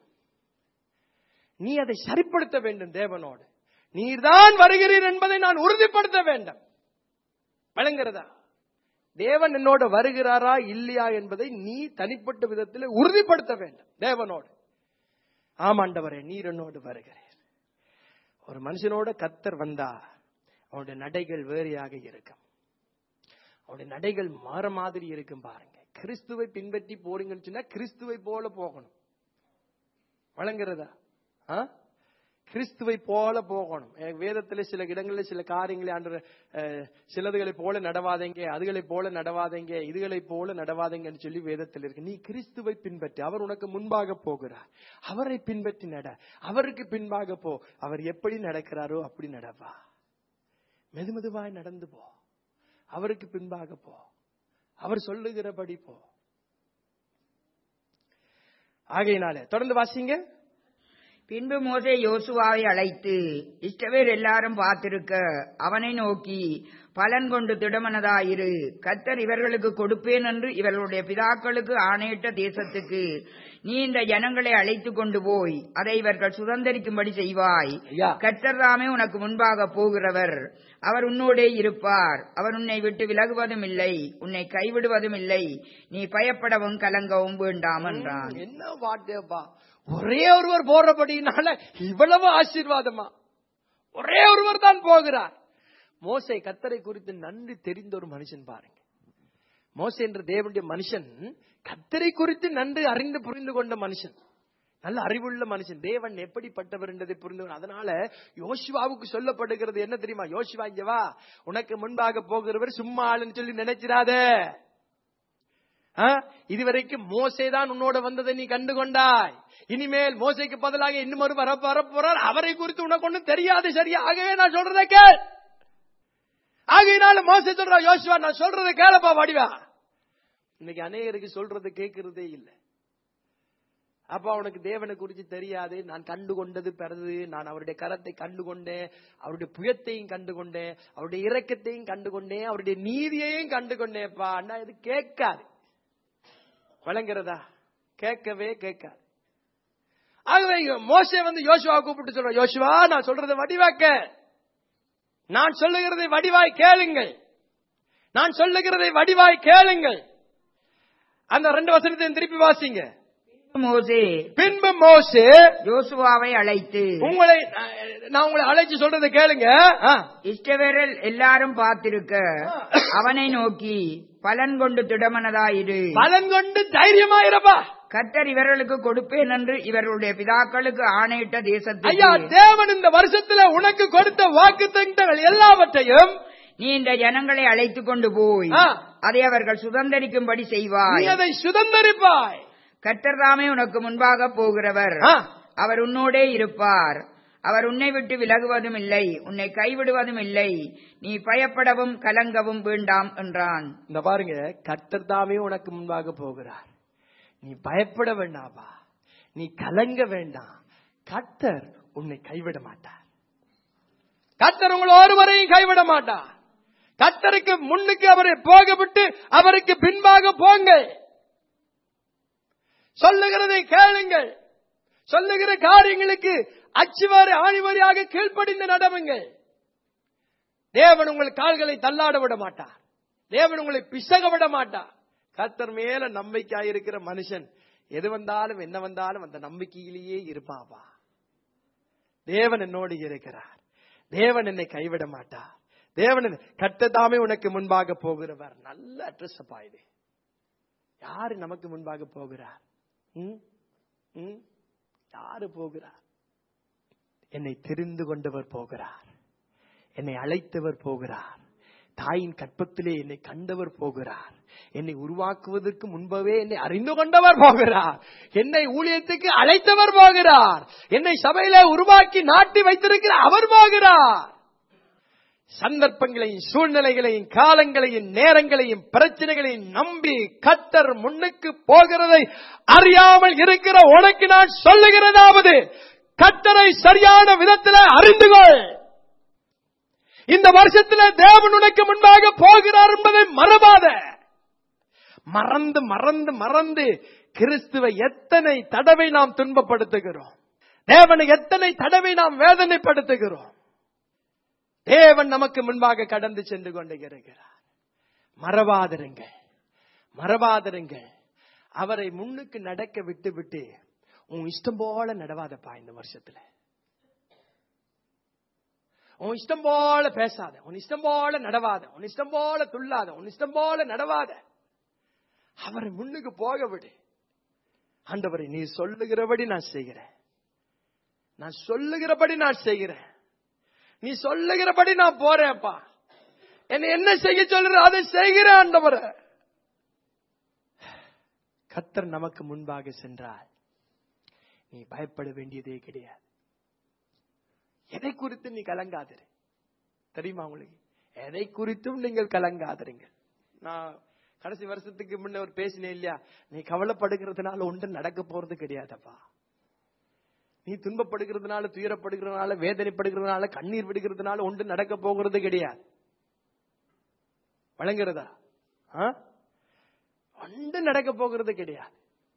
நீ அதை சரிப்படுத்த வேண்டும் தேவனோடு நீர்தான் வருகிறீர் என்பதை நான் உறுதிப்படுத்த வேண்டும் வழங்குறதா தேவன் என்னோட வருகிறாரா இல்லையா என்பதை நீ தனிப்பட்ட விதத்தில் உறுதிப்படுத்த வேண்டும் தேவனோடு ஆமாண்டவரே நீர் என்னோடு வருகிறேன் ஒரு மனுஷனோட கத்தர் வந்தா அவனுடைய நடைகள் வேறையாக இருக்கும் அவனுடைய நடைகள் மாற மாதிரி இருக்கும் பாருங்க கிறிஸ்துவை பின்பற்றி போறீங்கன்னு சொன்னா கிறிஸ்துவை போல போகணும் வழங்குறதா ஆ கிறிஸ்துவை போல போகணும் எனக்கு வேதத்துல சில இடங்கள்ல சில காரியங்களை ஆண்டு சிலதுகளை போல நடவாதீங்க அதுகளை போல நடவாதீங்க இதுகளை போல நடவாதீங்கன்னு சொல்லி வேதத்தில் இருக்கு நீ கிறிஸ்துவை பின்பற்றி அவர் உனக்கு முன்பாக போகிறார் அவரை பின்பற்றி நட அவருக்கு பின்பாக போ அவர் எப்படி நடக்கிறாரோ அப்படி நடவா மெதுமெதுவாய் நடந்து போ அவருக்கு பின்பாக போ அவர் சொல்லுகிறபடி போ ஆகையினாலே தொடர்ந்து வாசிங்க பின்பு மோசே யோசுவாவை அழைத்து இஷ்டவேர் எல்லாரும் பார்த்திருக்க அவனை நோக்கி பலன் கொண்டு திடமனதாயிரு கத்தர் இவர்களுக்கு கொடுப்பேன் என்று இவர்களுடைய பிதாக்களுக்கு ஆணையிட்ட தேசத்துக்கு நீ இந்த ஜனங்களை அழைத்து கொண்டு போய் அதை இவர்கள் சுதந்திரிக்கும்படி செய்வாய் ஐயா. கத்தர் தாமே உனக்கு முன்பாக போகிறவர் அவர் உன்னோடே இருப்பார் அவர் உன்னை விட்டு விலகுவதும் இல்லை உன்னை கைவிடுவதும் இல்லை நீ பயப்படவும் கலங்கவும் வேண்டாம் என்றான் என்ன வாட்டேப்பா ஒரே ஒருவர் போறபடினால இவ்வளவு ஆசீர்வாதமா ஒரே ஒருவர் தான் போகிறார் மோசை கத்தரை குறித்து நன்றி தெரிந்த ஒரு மனுஷன் பாருங்க மோசை என்ற தேவனுடைய மனுஷன் கத்தரை குறித்து நன்றி அறிந்து புரிந்து கொண்ட மனுஷன் நல்ல அறிவுள்ள மனுஷன் தேவன் எப்படிப்பட்டவர் என்பதை புரிந்து கொண்டு- அதனால யோசுவாவுக்கு சொல்லப்படுகிறது என்ன தெரியுமா யோசுவா இங்க வா உனக்கு முன்பாக போகிறவர் சும்மா ஆளுன்னு சொல்லி நினைச்சிராத ஆ? இதுவரைக்கும் மோசே தான் உன்னோட வந்ததை நீ கண்டு கொண்டாய் இனிமேல் மோசைக்கு பதிலாக இன்னும் ஒரு வர வரப்போறார் அவரை குறித்து உனக்கு ஒண்ணும் தெரியாது சரியா ஆகவே நான் சொல்றதை கேள் ஆகையினால மோசே சொல்றா யோசுவா நான் சொல்றதை கேளப்பா வடிவா இன்னைக்கு அநேகருக்கு சொல்றது கேட்கறதே இல்லை அப்ப அவனுக்கு தேவனை குறித்து தெரியாது நான் கண்டு கொண்டது பிறகு நான் அவருடைய கரத்தை கண்டு கொண்டேன் அவருடைய புயத்தையும் கண்டு கொண்டேன் அவருடைய இரக்கத்தையும் கண்டு கொண்டேன் அவருடைய நீதியையும் கண்டு கொண்டேன்ப்பா அண்ணா இது கேட்காது வழங்குறதா கேட்கவே கேட்காது ஆகவே இங்க மோசே வந்து யோசுவா கூப்பிட்டு சொல்ற யோசுவா நான் சொல்றதை வடிவாக்க நான் சொல்லுகிறதை வடிவாய் கேளுங்கள் நான் சொல்லுகிறதை வடிவாய் கேளுங்கள் அந்த ரெண்டு வசனத்தை திருப்பி வாசிங்க மோசே பின்பு மோசே யோசுவாவை அழைத்து உங்களை நான் உங்களை அழைச்சு சொல்றதை கேளுங்க ஆ. இஷ்டவேரல் எல்லாரும் பார்த்திருக்க அவனை நோக்கி பலன் கொண்டு திடமனதாயிரு பலன் கொண்டு தைரியமா இருப்பா கர்த்தர் இவர்களுக்கு கொடுப்பேன் என்று இவர்களுடைய பிதாக்களுக்கு ஆணையிட்ட ஐயா தேசத்துக்கு தேவன் இந்த வருஷத்துல உனக்கு கொடுத்த வாக்கு எல்லாவற்றையும் நீ இந்த ஜனங்களை அழைத்துக் கொண்டு போய் ஆ. அதை அவர்கள் சுதந்தரிக்கும்படி நீ செய்வாய் அதை சுதந்தரிப்பாய் கர்த்தர் தாமே உனக்கு முன்பாக போகிறவர் ஆ. அவர் உன்னோடே இருப்பார் அவர் உன்னை விட்டு விலகுவதும் இல்லை உன்னை கைவிடுவதும் இல்லை நீ பயப்படவும் கலங்கவும் வேண்டாம் என்றான் இந்த பாருங்க கர்த்தர் தாமே உனக்கு முன்பாக போகிறார் நீ பயப்பட வேண்டாமா நீ கலங்க வேண்டாம் கர்த்தர் உன்னை கைவிட மாட்டார் கர்த்தர் உங்கள் ஒருவரையும் கைவிட மாட்டார் கர்த்தருக்கு முன்னுக்கு அவரை போக விட்டு அவருக்கு பின்பாக போங்கள் சொல்லுகிறதை கேளுங்கள் சொல்லுகிற காரியங்களுக்கு அச்சுவாரி ஆணிவாரியாக கீழ்ப்படிந்து நடவுங்கள் தேவன் உங்கள் கால்களை தள்ளாட விட மாட்டார் தேவன் உங்களை பிசக விட மாட்டார் கர்த்தர் மேல நம்பிக்கையாயிருக்கிற மனுஷன் எது வந்தாலும் என்ன வந்தாலும் அந்த நம்பிக்கையிலேயே இருப்பாப்பா தேவன் என்னோடு இருக்கிறார் தேவன் என்னை கைவிட மாட்டார் தேவன் என்னை- கர்த்தர் தாமே உனக்கு முன்பாக போகிறவர் நல்ல அட்ரஸ் அப்பா இது யாரு நமக்கு முன்பாக போகிறார் ம்? ம்? யாரு போகிறார் என்னை தெரிந்து கொண்டவர் போகிறார் என்னை அழைத்தவர் போகிறார் தாயின் கற்பத்திலே என்னை கண்டவர் போகிறார் என்னை உருவாக்குவதற்கு முன்பவே என்னை அறிந்து கொண்டவர் போகிறார் என்னை ஊழியத்துக்கு அழைத்தவர் போகிறார் என்னை சபையில உருவாக்கி நாட்டி வைத்திருக்கிற அவர் போகிறார் சந்தர்ப்பங்களையும் சூழ்நிலைகளையும் காலங்களையும் நேரங்களையும் பிரச்சனைகளையும் நம்பி கத்தர் முன்னுக்கு போகிறதை அறியாமல் இருக்கிற உனக்கு நான் சொல்லுகிறதாவது கத்தரை சரியான விதத்தில் அறிந்து கொள் இந்த வருஷத்துல தேவன் உனக்கு முன்பாக போகிறார் என்பதை மறவாத மறந்து மறந்து மறந்து கிறிஸ்துவை எத்தனை தடவை நாம் துன்பப்படுத்துகிறோம் தேவனை எத்தனை தடவை நாம் வேதனைப்படுத்துகிறோம் தேவன் நமக்கு முன்பாக கடந்து சென்று கொண்டு இருக்கிறார் மறவாதிருங்கள் மறவாதிருங்கள் அவரை முன்னுக்கு நடக்க விட்டு விட்டு உன் இஷ்டம் போல நடவாதப்பா இந்த வருஷத்துல உன் இஷ்டம் போல பேசாத உன் இஷ்டம் போல நடவாத உன் இஷ்டம் போல துள்ளாத உன் இஷ்டம் போல நடவாத அவரை முன்னுக்கு போக விடு ஆண்டவரை நீ சொல்லுகிறபடி நான் செய்கிறேன் நான் சொல்லுகிறபடி நான் செய்கிறேன் நீ சொல்லுகிறபடி நான் போறேன்ப்பா என்ன என்ன செய்ய சொல்ற அதை செய்கிறேன் ஆண்டவரை கத்தர் நமக்கு முன்பாக சென்றால் நீ பயப்பட வேண்டியதே கிடையாது எதை குறித்து நீ கலங்காதிரு தெரியுமா உங்களுக்கு எதை குறித்தும் நீங்கள் கலங்காதிருங்கள் நான் கடைசி வருஷத்துக்கு முன்ன ஒரு பேசினேன் இல்லையா நீ கவலைப்படுகிறதுனால ஒன்றும் நடக்க போறது கிடையாதப்பா நீ துன்பப்படுகிறதுனால துயரப்படுகிறதுனால வேதனைப்படுகிறதுனால கண்ணீர் விடுகிறதுனால ஒன்றும் நடக்க போகிறது கிடையாது வழங்குறதா ஆ? ஒன்றும் நடக்க போகிறது கிடையாது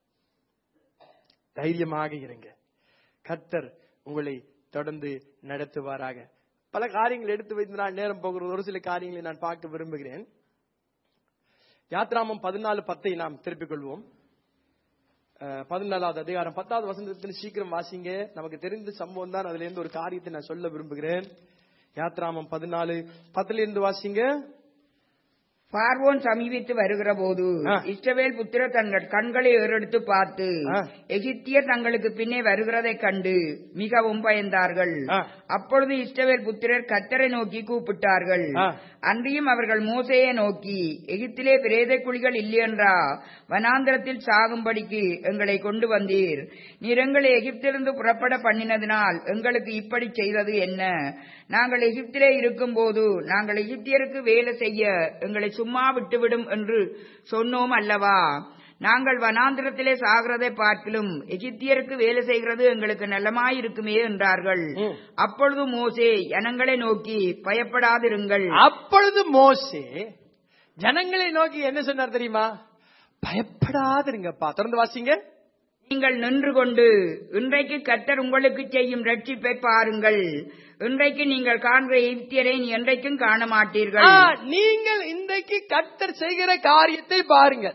தைரியமாக இருங்க கர்த்தர் உங்களை தொடர்ந்து நடத்துவாராக பல காரியங்கள் எடுத்து வைத்து நான் நேரம் போகிறது ஒரு சில காரியங்களை நான் பார்க்க விரும்புகிறேன் யாத்ராமம் பதினாலு பத்தை நாம் திருப்பிக் கொள்வோம் அஹ், பதினாலாவது அதிகாரம் பத்தாவது வசந்தத்தில் சீக்கிரம் வாசிங்க நமக்கு தெரிந்த சம்பவம் தான் அதுல இருந்து ஒரு காரியத்தை நான் சொல்ல விரும்புகிறேன் யாத்ராமம் பதினாலு பத்துல இருந்து வாசிங்க பார்வோன் சமீபித்து வருகிற போது ஆ. இஸ்ரவேல் புத்திர தங்கள் கண்களை ஏறெடுத்து பார்த்து ஆ. எகிப்தியர் தங்களுக்கு பின்னே வருகிறதைக் கண்டு மிகவும் பயந்தார்கள் ஆ. அப்பொழுது இஸ்ரவேல் புத்திரர் கத்தரை நோக்கி கூப்பிட்டார்கள் ஆ. அன்றியும் அவர்கள் மோசையை நோக்கி எகிப்திலே பிரேத குழிகள் இல்லையென்றா வனாந்திரத்தில் சாகும்படிக்கு எங்களை கொண்டு வந்தீர் நீர் எங்களை எகிப்திலிருந்து புறப்பட பண்ணினதினால் எங்களுக்கு இப்படி செய்தது என்ன நாங்கள் எகிப்திலே இருக்கும்போது நாங்கள் எகிப்தியருக்கு வேலை செய்ய எங்களை சும்மா விட்டுவிடும் என்று சொன்னோம் அல்லவா நாங்கள் வனாந்திரத்திலே சாகிறதை பார்க்கிலும் எகிப்தியருக்கு வேலை செய்கிறது எங்களுக்கு நலமாயிருக்குமே என்றார்கள் ம். அப்பொழுது மோசே ஜனங்களை நோக்கி பயப்படாதிருங்கள் அப்பொழுது மோசே ஜனங்களை நோக்கி என்ன சொன்னார் தெரியுமா பயப்படாதிருங்கப்பா தொடர்ந்து வாசிங்க நீங்கள் நின்று கொண்டு இன்றைக்கு கர்த்தர் உங்களுக்கு செய்யும் ரட்சிப்பை பாருங்கள் இன்றைக்கு நீங்கள் காண்கிற எகிப்தியரை நீ என்றைக்கும் காண மாட்டீர்கள் ஆ, நீங்கள் இன்றைக்கு கர்த்தர் செய்கிற காரியத்தை பாருங்கள்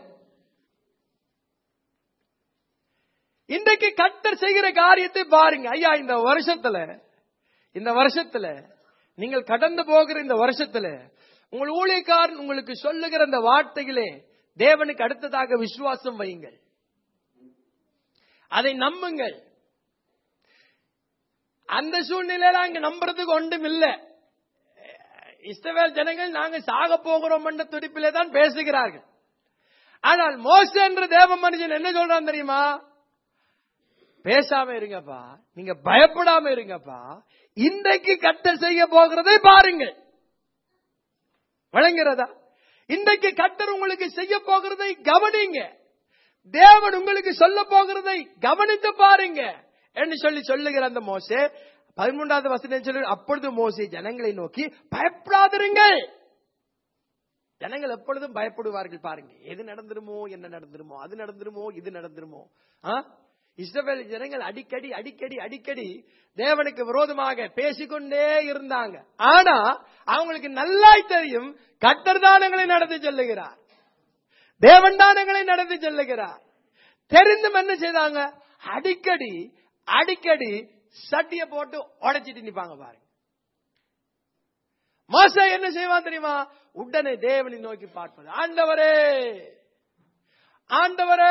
இன்றைக்கு கர்த்தர் செய்கிற காரியத்தை பாருங்க ஐயா இந்த வருஷத்துல இந்த வருஷத்துல நீங்கள் கடந்து போகிற இந்த வருஷத்துல உங்கள் ஊழியக்காரன் உங்களுக்கு சொல்லுகிற அந்த வார்த்தைகளே தேவனுக்கு அடுத்ததாக விசுவாசம் வையுங்கள் அதை நம்புங்கள் அந்த சூழ்நிலையில அங்க நம்புறதுக்கு ஒன்றும் இல்லை இஸ்ரவேல் ஜனங்கள் நாங்க சாக போகிறோம் என்ற துடிப்பிலே தான் பேசுகிறார்கள் ஆனால் மோச என்ற தேவ மனுஷன் என்ன சொல்றான் தெரியுமா பேசாம இருங்கப்பா நீங்க பயப்படாம இருங்கப்பா இன்றைக்கு கத்தர் செய்ய போகிறதை பாருங்கள் வழங்குறதா இன்றைக்கு கத்தர் உங்களுக்கு செய்ய போகிறதை கவனிங்க தேவன் உங்களுக்கு சொல்ல போகிறதை கவனித்து பாருங்க என்று சொல்லி சொல்லுகிற அந்த மோசே பதிமூன்றாவது வசனம் சொல்லி அப்பொழுது மோசே ஜனங்களை நோக்கி பயப்படாதிருங்கள் ஜனங்கள் எப்பொழுதும் பயப்படுவார்கள் பாருங்க எது நடந்துருமோ என்ன நடந்துருமோ அது நடந்துருமோ இது நடந்துருமோ ஆ? இஸ்ரவேல் ஜனங்கள் அடிக்கடி அடிக்கடி அடிக்கடி தேவனுக்கு விரோதமாக பேசிக்கொண்டே இருந்தாங்க ஆனா அவங்களுக்கு நல்லாய் தெரியும் கட்டர் தானங்களை நடத்தி செல்லுகிறார் தேவன் தானங்களை நடத்தி செல்லுகிறார் தெரிந்தும் என்ன செய்தாங்க அடிக்கடி அடிக்கடி சட்டிய போட்டு உடைச்சிட்டு நிப்பாங்க பாருங்க மோச என்ன செய்வான் தெரியுமா உடனே தேவனை நோக்கி பார்ப்பது ஆண்டவரே ஆண்டவரே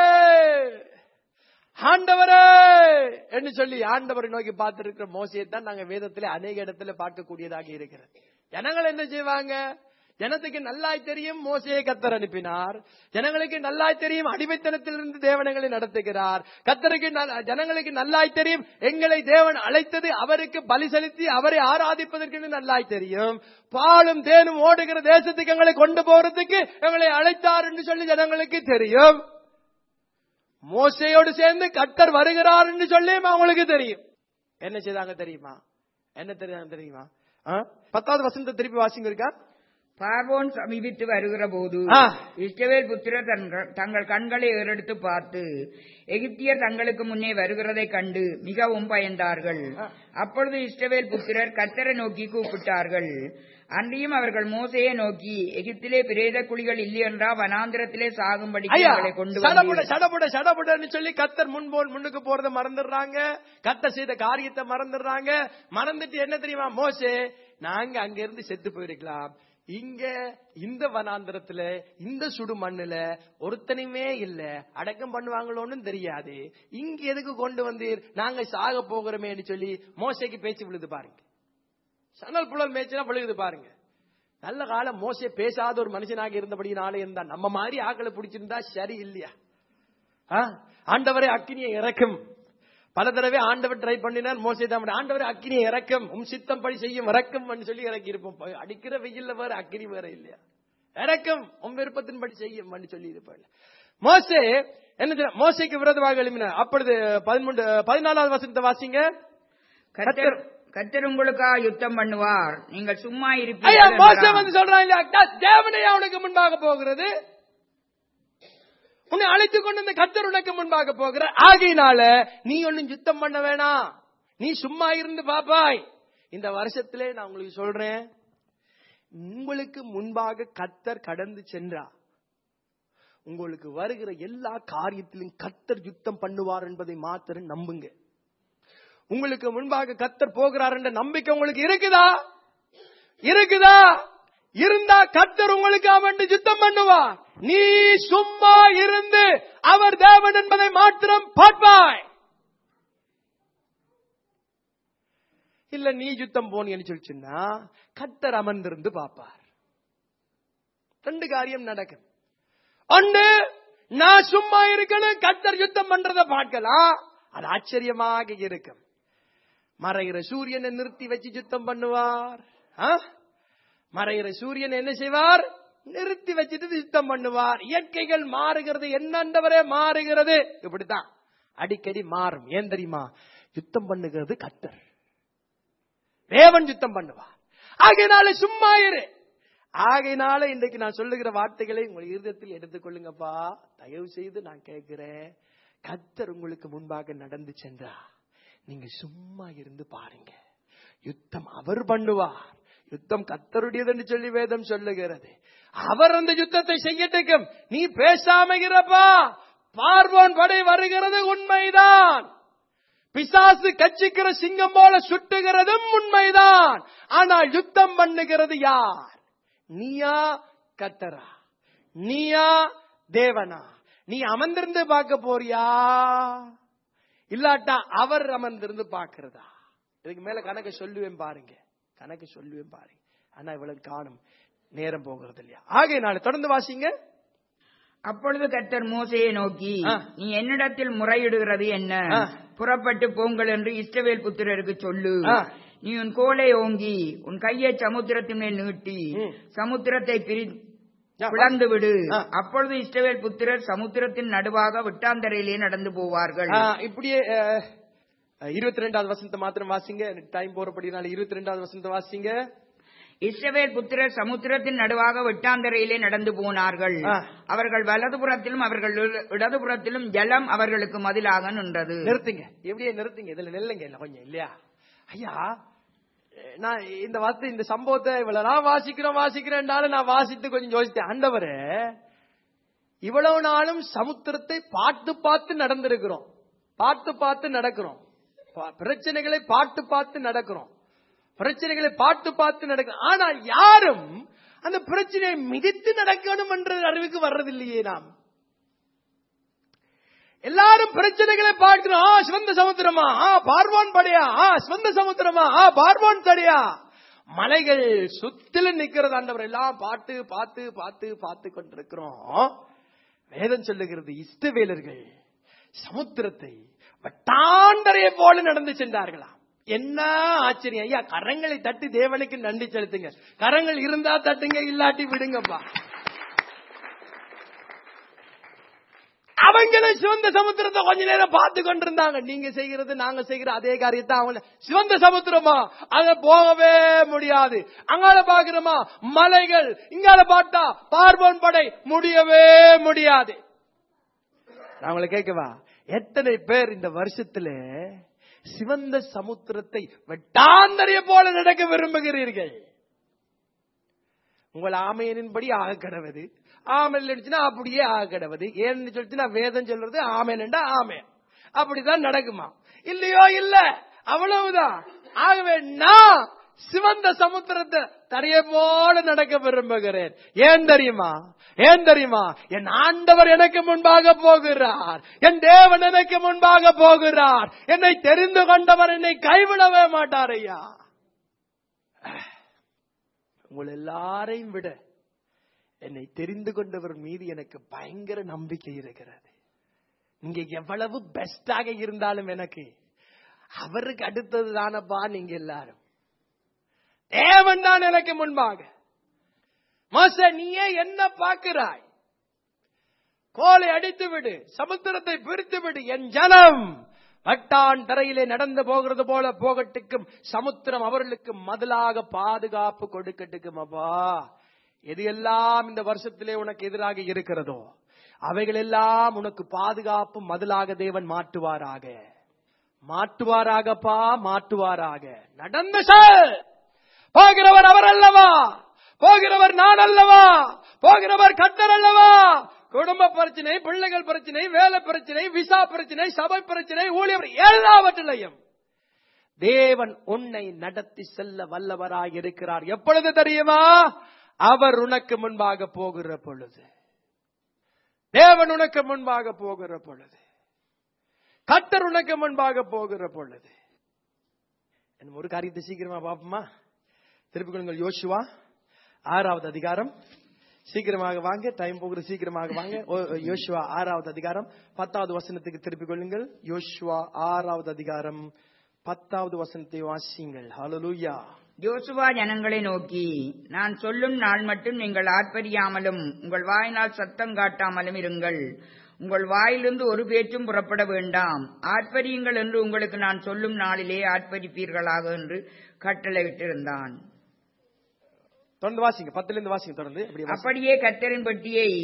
ஆண்டவரே என்று சொல்லி ஆண்டவரை நோக்கி பார்த்திருக்கிற மோசையை தான் நாங்க வேதத்திலே அநேக இடத்துல பார்க்கக்கூடியதாக இருக்கிறது ஜனங்கள் என்ன செய்வாங்க ஜனத்துக்கு நல்லாய் தெரியும் மோசையை கத்தர் அனுப்பினார் ஜனங்களுக்கு நல்லாய் தெரியும் அடிமைத்தனத்திலிருந்து தேவனங்களை நடத்துகிறார் கத்தருக்கு நல்- ஜனங்களுக்கு நல்லாய் தெரியும் எங்களை தேவன் அழைத்தது அவருக்கு பலி செலுத்தி அவரை ஆராதிப்பதற்கு நல்லாய் தெரியும் பாலும் தேனும் ஓடுகிற தேசத்துக்கு எங்களை கொண்டு போறதுக்கு எங்களை அழைத்தார் என்று சொல்லி ஜனங்களுக்கு தெரியும் மோசையோடு சேர்ந்து கத்தர் வருகிறார் என்று சொல்லியும் அவங்களுக்கு தெரியும் என்ன செய்தாங்க தெரியுமா என்ன தெரியாங்க தெரியுமா ஆ? பத்தாவது வசனத்தை திருப்பி வாசிங்க இருக்கா பார்வோன் சமீபித்து வருகிற போது ஆ. இஸ்ரவேல் புத்திரர் தங்கள் தங்கள் கண்களை ஏறெடுத்து பார்த்து எகிப்தியர் தங்களுக்கு முன்னே வருகிறதை கண்டு மிகவும் பயந்தார்கள் அப்பொழுது இஸ்ரவேல் புத்திரர் கர்த்தரை நோக்கி கூப்பிட்டார்கள் அன்றியும் அவர்கள் மோசையை நோக்கி எகிப்திலே பிரேத குழிகள் இல்லையென்றா வனாந்திரத்திலே சாகும்படி ஐயா எங்களை கொண்டு சடபுட வந்தீர். சடபுட சடபுடன்னு சொல்லி கத்தர் முன்போன் முன்னுக்கு போறத மறந்துடுறாங்க கத்தர் செய்த காரியத்தை மறந்துடுறாங்க மறந்துட்டு என்ன தெரியுமா மோசே நாங்க அங்க இருந்து செத்து போயிருக்கலாம் இங்க இந்த வனாந்திரத்துல இந்த சுடு மண்ணுல ஒருத்தனையுமே இல்ல அடக்கம் பண்ணுவாங்களோன்னு தெரியாது இங்க எதுக்கு கொண்டு வந்தீர் நாங்க சாக போகிறோமேன்னு சொல்லி மோசைக்கு பேச்சு விழுது பாருங்க சணல் புலல் மேய்ச்சலாம் விழுகுது பாருங்க நல்ல காலம் மோசே பேசாத ஒரு மனுஷனாக இருந்தபடினாலே இருந்தா நம்ம மாதிரி ஆக்களை பிடிச்சிருந்தா சரி இல்லையா ஆ? ஆண்டவரே அக்கினியை இறக்கும் பல தடவை ஆண்டவர் ட்ரை பண்ணினார் மோசே தான் ஆண்டவரே அக்கினியை இறக்கும் உம் சித்தம் படி செய்யும் இறக்கும் சொல்லி இறக்கி இருப்போம் அடிக்கிற வெயில்ல வேற அக்கினி வேற இல்லையா இறக்கும் உம் விருப்பத்தின்படி செய்யும் சொல்லி இருப்பாள் மோசே என்ன தெரியுமா? மோசேக்கு விரோதமாக எழுப்பினார் அப்பொழுது பதிமூன்று பதினாலாவது வசனத்தை வாசிங்க கர்த்தர் கர்த்தர் உங்களுக்காக யுத்தம் பண்ணுவார் நீங்கள் சும்மா ஐயா இருப்பீர்கள் மோசே என்றார். வந்து சொல்றான் இல்லையா அக்கா, தேவனே அவனுக்கு முன்பாக போகிறது உன்னை அழைத்துக் கொண்டு இந்த கத்தர் உனக்கு முன்பாக போகிற ஆகையினால நீ ஒன்னும் யுத்தம் பண்ண வேணாம் நீ சும்மா இருந்து பாப்பாய் இந்த வருஷத்திலே நான் உங்களுக்கு சொல்றேன் உங்களுக்கு முன்பாக கத்தர் கடந்து சென்றா உங்களுக்கு வருகிற எல்லா காரியத்திலும் கத்தர் யுத்தம் பண்ணுவார் என்பதை மாத்திரம் நம்புங்க உங்களுக்கு முன்பாக கத்தர் போகிறார் என்ற நம்பிக்கை உங்களுக்கு இருக்குதா இருக்குதா இருந்தா கத்தர் உங்களுக்கு அவன் யுத்தம் பண்ணுவார் நீ சும்மா இருந்து அவர் தேவன் என்பதை மாத்திரம் பார்ப்பாய் இல்ல நீ யுத்தம் போனீங்கன்னு சொல்லிச்சுன்னா கத்தர் அமர்ந்திருந்து பார்ப்பார் ரெண்டு காரியம் நடக்கும் ஒன்று நான் சும்மா இருக்கணும் கத்தர் யுத்தம் பண்றத பார்க்கலாம் அது ஆச்சரியமாக இருக்கும் மறைகிற சூரியனை நிறுத்தி வச்சு யுத்தம் பண்ணுவார் ஆ? மறைகிற சூரியன் என்ன செய்வார் நிறுத்தி வச்சுட்டு யுத்தம் பண்ணுவார் இயற்கைகள் மாறுகிறது என்னண்டவரே மாறுகிறது இப்படித்தான் அடிக்கடி மாறும் ஏன் தெரியுமா யுத்தம் பண்ணுகிறது கத்தர் தேவன் யுத்தம் பண்ணுவார் ஆகையினால சும்மா இரு ஆகையினால இன்றைக்கு நான் சொல்லுகிற வார்த்தைகளை உங்கள் இருதயத்தில் எடுத்துக்கொள்ளுங்கப்பா தயவு செய்து நான் கேட்கிறேன் கத்தர் உங்களுக்கு முன்பாக நடந்து சென்றா நீங்க சும்மா இருந்து பாருங்க யுத்தம் அவர் பண்ணுவார் யுத்தம் கத்தருடையது என்று சொல்லி வேதம் சொல்லுகிறது அவர் அந்த யுத்தத்தை செய்யட்டுக்கும் நீ பேசாம இருப்பா பார்வோன் படை வருகிறது உண்மைதான் பிசாசு கச்சிக்கிற சிங்கம் போல சுட்டுகிறதும் உண்மைதான் ஆனால் யுத்தம் பண்ணுகிறது யார் நீயா கத்தரா நீயா தேவனா நீ அமர்ந்திருந்து பார்க்க போறியா இல்லாட்டா அவர் அமர்ந்திருந்து பார்க்கிறதா இதுக்கு மேல கணக்கு சொல்லுவேன் பாருங்க கணக்கு சொல்லுவேன் பாருங்க ஆனா இவ்வளவு காணும் நேரம் போகிறது இல்லையா ஆகையினால தொடர்ந்து வாசிங்க அப்பொழுது கர்த்தர் மோசையை நோக்கி ஆ. நீ என்னிடத்தில் முறையிடுகிறது என்ன ஆ. புறப்பட்டு போங்கள் என்று இஸ்ரவேல் புத்திரருக்கு சொல்லு ஆ. நீ உன் கோலை ஓங்கி உன் கையை சமுத்திரத்தின் மேல் நீட்டி ம். சமுத்திரத்தை பிரி ஆ, பிளந்து விடு ஆ. அப்பொழுது இஸ்ரவேல் புத்திரர் சமுத்திரத்தின் நடுவாக விட்டாந்தரையிலே நடந்து போவார்கள் ஆ, இப்படியே இருபத்தி ரெண்டாவது வசனத்தை மாத்திரம் வாசிங்க டைம் போறபடினால இருபத்தி ரெண்டாவது வசனத்தை வாசிங்க இஸ்ரவேல் புத்திரர் சமுத்திரத்தின் நடுவாக வெட்டாந்தரையிலே நடந்து போனார்கள் ஆ. அவர்கள் வலதுபுறத்திலும் அவர்கள் இட- இடதுபுறத்திலும் ஜலம் அவர்களுக்கு மதிலாக நின்றது நிறுத்துங்க எப்படியே நிறுத்துங்க இதுல நெல்லுங்க இல்ல கொஞ்சம் இல்லையா ஐயா அஹ், நான் இந்த வார்த்தை இந்த சம்பவத்தை இவ்வளவு நாள் வாசிக்கிறோம் வாசிக்கிறேன்டாலும் நான் வாசித்து கொஞ்சம் யோசித்தேன் ஆண்டவரே இவ்வளவு நாளும் சமுத்திரத்தை பார்த்து பார்த்து நடந்திருக்கிறோம் பார்த்து பார்த்து நடக்கிறோம் ப- பிரச்சனைகளை பார்த்து பார்த்து நடக்கிறோம் பிரச்சனைகளை பார்த்து பார்த்து நடக்கிறோம் ஆனால் யாரும் அந்த பிரச்சனையை மிதித்து நடக்கணும் என்ற அறிவுக்கு வர்றதில்லையே நாம் எல்லாரும் பிரச்சனைகளை பார்க்கிறோம் ஆ சிவந்த சமுத்திரமா ஆ பார்வான் படையா ஆ சிவந்த சமுத்திரமா ஆ பார்வான் தடையா மலைகள் சுத்திலும் நிக்கிறது ஆண்டவர் எல்லாம் பார்த்து பார்த்து பார்த்து பார்த்து கொண்டிருக்கிறோம் வேதம் சொல்லுகிறது இஷ்டவேலர்கள் சமுத்திரத்தை வட்டாண்டரையை போல நடந்து சென்றார்களாம் என்ன ஆச்சரியம் ஐயா கரங்களை தட்டி தேவனுக்கு நன்றி செலுத்துங்க கரங்கள் இருந்தா தட்டுங்க இல்லாட்டி விடுங்கப்பா அவங்கள சிவந்த சமுத்திரத்தை கொஞ்ச நேரம் பார்த்து கொண்டிருந்தாங்க நீங்க செய்கிறது நாங்க செய்கிற அதே காரியத்தை அவங்க சிவந்த சமுத்திரமா அங்க போகவே முடியாது அங்கால பாக்குறோமா மலைகள் இங்கால பார்த்தா பார்வோன் படை முடியவே முடியாது நான் உங்களை கேட்கவா எத்தனை பேர் இந்த வருஷத்துல சிவந்த சமுத்திரத்தை வெட்டாந்தரைய போல நடக்க விரும்புகிறீர்கள் உங்கள் ஆமையனின்படி ஆக கிடவது ஆமென் இருந்துச்சுன்னா அப்படியே ஆக கிடவது ஏன்னு சொல்லிச்சுன்னா வேதம் சொல்றது ஆமேன்டா ஆமேன் அப்படிதான் நடக்குமா இல்லையோ இல்ல அவ்வளவுதான் ஆகவே நான் சிவந்த சமுத்திரத்தை தரைய போல நடக்க விரும்புகிறேன் ஏன் தெரியுமா ஏன் தெரியுமா என் ஆண்டவர் எனக்கு முன்பாக போகிறார் என் தேவன் எனக்கு முன்பாக போகிறார் என்னை தெரிந்து கொண்டவர் என்னை கைவிடவே மாட்டார் ஐயா உங்கள் எல்லாரையும் விட என்னை தெரிந்து கொண்டவர் மீது எனக்கு பயங்கர நம்பிக்கை இருக்கிறது நீங்க எவ்வளவு பெஸ்டாக இருந்தாலும் எனக்கு அவருக்கு அடுத்தது தானப்பா நீங்க எல்லாரும் தேவன் தான் எனக்கு முன்பாக மோச நீயே என்ன பார்க்கிறாய் கோலை அடித்து விடு சமுத்திரத்தை பிரித்து விடு என் ஜனம் வட்டான் தரையிலே நடந்து போகிறது போல போகட்டுக்கும் சமுத்திரம் அவர்களுக்கு மதிலாக பாதுகாப்பு கொடுக்கட்டுக்கும் அப்பா எது எல்லாம் இந்த வருஷத்திலே உனக்கு எதிராக இருக்கிறதோ அவைகள் எல்லாம் உனக்கு பாதுகாப்பு மதிலாக தேவன் மாட்டுவாராக மாட்டுவாராகப்பா மாட்டுவாராக நடந்த சொல் போகிறவர் அவர் அல்லவா போகிறவர் நான் அல்லவா போகிறவர் கத்தர் அல்லவா குடும்ப பிரச்சனை பிள்ளைகள் பிரச்சனை வேலை பிரச்சனை விசா பிரச்சனை சபை பிரச்சனை ஊழியர் எல்லாவற்றிலையும் தேவன் உன்னை நடத்தி செல்ல வல்லவராய் இருக்கிறார் எப்பொழுது தெரியுமா அவர் உனக்கு முன்பாக போகிற பொழுது தேவன் உனக்கு முன்பாக போகிற பொழுது கத்தர் உனக்கு முன்பாக போகிற பொழுது என்ன ஒரு காரியத்தை சீக்கிரமா பாப்போமா திருப்பிக் கொள்ளுங்கள் யோசுவா ஆறாவது அதிகாரம் சீக்கிரமாக வாங்க டைம் போகிற சீக்கிரமாக வாங்க ஓ- யோசுவா ஆறாவது அதிகாரம் பத்தாவது வசனத்துக்கு திருப்பிக் கொள்ளுங்கள் யோசுவா ஆறாவது அதிகாரம் பத்தாவது வசனத்தை வாசியுங்கள் ஹalleluya யோசுவா ஜனங்களை நோக்கி நான் சொல்லும் நாள் மட்டும் நீங்கள் ஆர்ப்பரியாமலும் உங்கள் வாயினால் சத்தம் காட்டாமலும் இருங்கள் உங்கள் வாயிலிருந்து ஒரு பேச்சும் புறப்பட வேண்டாம் ஆர்ப்பரியுங்கள் என்று உங்களுக்கு நான் சொல்லும் நாளிலே ஆர்ப்பரிப்பீர்களாக என்று கட்டளையிட்டிருந்தான் தொடர்ந்து வாசிங்க பத்துல இருந்து வாசிங்க தொடர்ந்து அப்படியே வாசிங்க. அப்படியே கர்த்தரின் பெட்டியை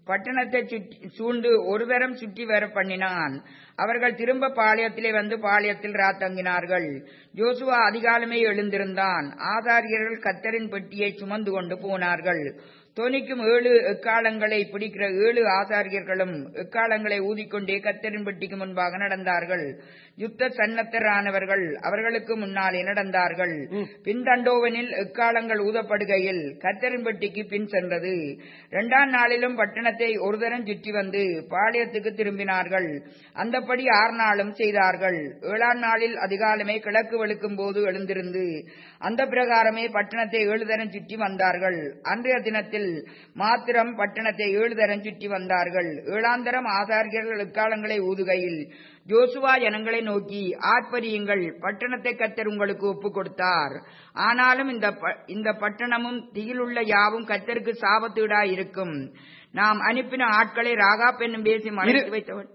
பட்டணத்தை சுற்றி- சூழ்ந்து ஒரு தரம் சுற்றி வர பண்ணினான் அவர்கள் திரும்ப பாளையத்திலே வந்து பாளையத்தில் ராத்தங்கினார்கள் ஜோசுவா அதிகாலமே எழுந்திருந்தான் ஆசாரியர்கள் கத்தரின் பெட்டியை சுமந்து கொண்டு போனார்கள் தொனிக்கும் ஏழு எக்காலங்களை பிடிக்கிற ஏழு ஆசாரியர்களும் எக்காலங்களை ஊதிக்கொண்டே கத்தரின் பெட்டிக்கு முன்பாக நடந்தார்கள் யுத்த சன்னத்தரானவர்கள் அவர்களுக்கு முன்னாலே நடந்தார்கள் பின்தண்டோவனில் எக்காலங்கள் ஊதப்படுகையில் கத்தரின் பெட்டிக்கு பின் சென்றது இரண்டாம் நாளிலும் பட்டணத்தை ஒரு தரம் சுற்றி வந்து பாளையத்துக்கு திரும்பினார்கள் அந்தப்படி ஆறு நாளும் செய்தார்கள் ஏழாம் நாளில் அதிகாலமே கிழக்கு வெளுக்கும் போது எழுந்திருந்து அந்த பிரகாரமே பட்டணத்தை ஏழு தரம் சுற்றி வந்தார்கள் அன்றைய தினத்தில் மாத்திரம் பட்டணத்தை ஏழு தரம் சுற்றி வந்தார்கள் ஏழாந்தரம் ஆசாரியர்கள் எக்காலங்களை ஊதுகையில் ஜோசுவா ஜனங்களை நோக்கி ஆர்ப்பரியுங்கள் பட்டணத்தை கத்தர் உங்களுக்கு ஒப்புக் கொடுத்தார் ஆனாலும் இந்த ப- இந்த பட்டணமும் திகிலுள்ள யாவும் கத்தருக்கு சாபத்தீடா இருக்கும் நாம் அனுப்பின ஆட்களை ராகாப் என்னும் பேசி மறைத்து வைத்தவன்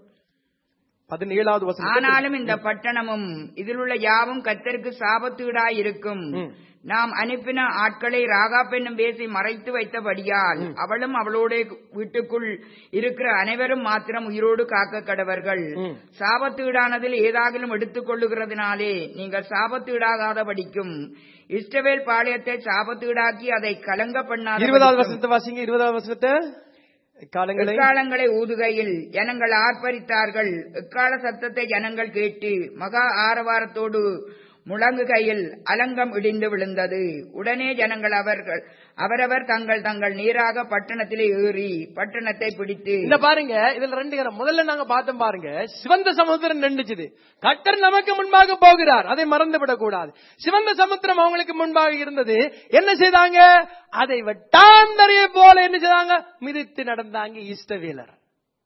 பதினேழாவது வசனம் ஆனாலும் இந்த பட்டணமும் இதிலுள்ள யாவும் கத்தருக்கு சாபத்தீடாய் இருக்கும் ம். நாம் அனுப்பின ஆட்களை ராகாப் என்னும் பேசி மறைத்து வைத்தபடியால் அவளும் அவளோட வீட்டுக்குள் இருக்கிற அனைவரும் மாத்திரம் உயிரோடு காக்க கடவர்கள் ம். சாபத்தீடானதில் ஏதாகிலும் எடுத்துக் கொள்ளுகிறதுனாலே நீங்கள் சாபத்தீடாகாதபடிக்கும் இஸ்ரவேல் பாளையத்தை சாபத்தீடாக்கி அதை கலங்க பண்ணாத இருபதாவது வசனத்தை வாசிங்க இருபதாவது வசனத்தை காலங்களை எக்காலங்களை ஊதுகையில் ஜனங்கள் ஆர்ப்பரித்தார்கள் எக்கால சத்தத்தை ஜனங்கள் கேட்டு மகா ஆரவாரத்தோடு முழங்குகையில் அலங்கம் இடிந்து விழுந்தது உடனே ஜனங்கள் அவர்கள் அவரவர் தங்கள் தங்கள் நீராக பட்டணத்திலே ஏறி பட்டணத்தை பிடித்து இந்த பாருங்க இதுல ரெண்டு கரம் முதல்ல நாங்க பார்த்தோம் பாருங்க சிவந்த சமுத்திரம் நின்றுச்சுது கட்டர் நமக்கு முன்பாக போகிறார் அதை மறந்து விடக்கூடாது சிவந்த சமுத்திரம் அவங்களுக்கு முன்பாக இருந்தது என்ன செய்தாங்க அதை வெட்டாந்தரைய போல என்ன செய்தாங்க மிதித்து நடந்தாங்க ஈஸ்டவேலர்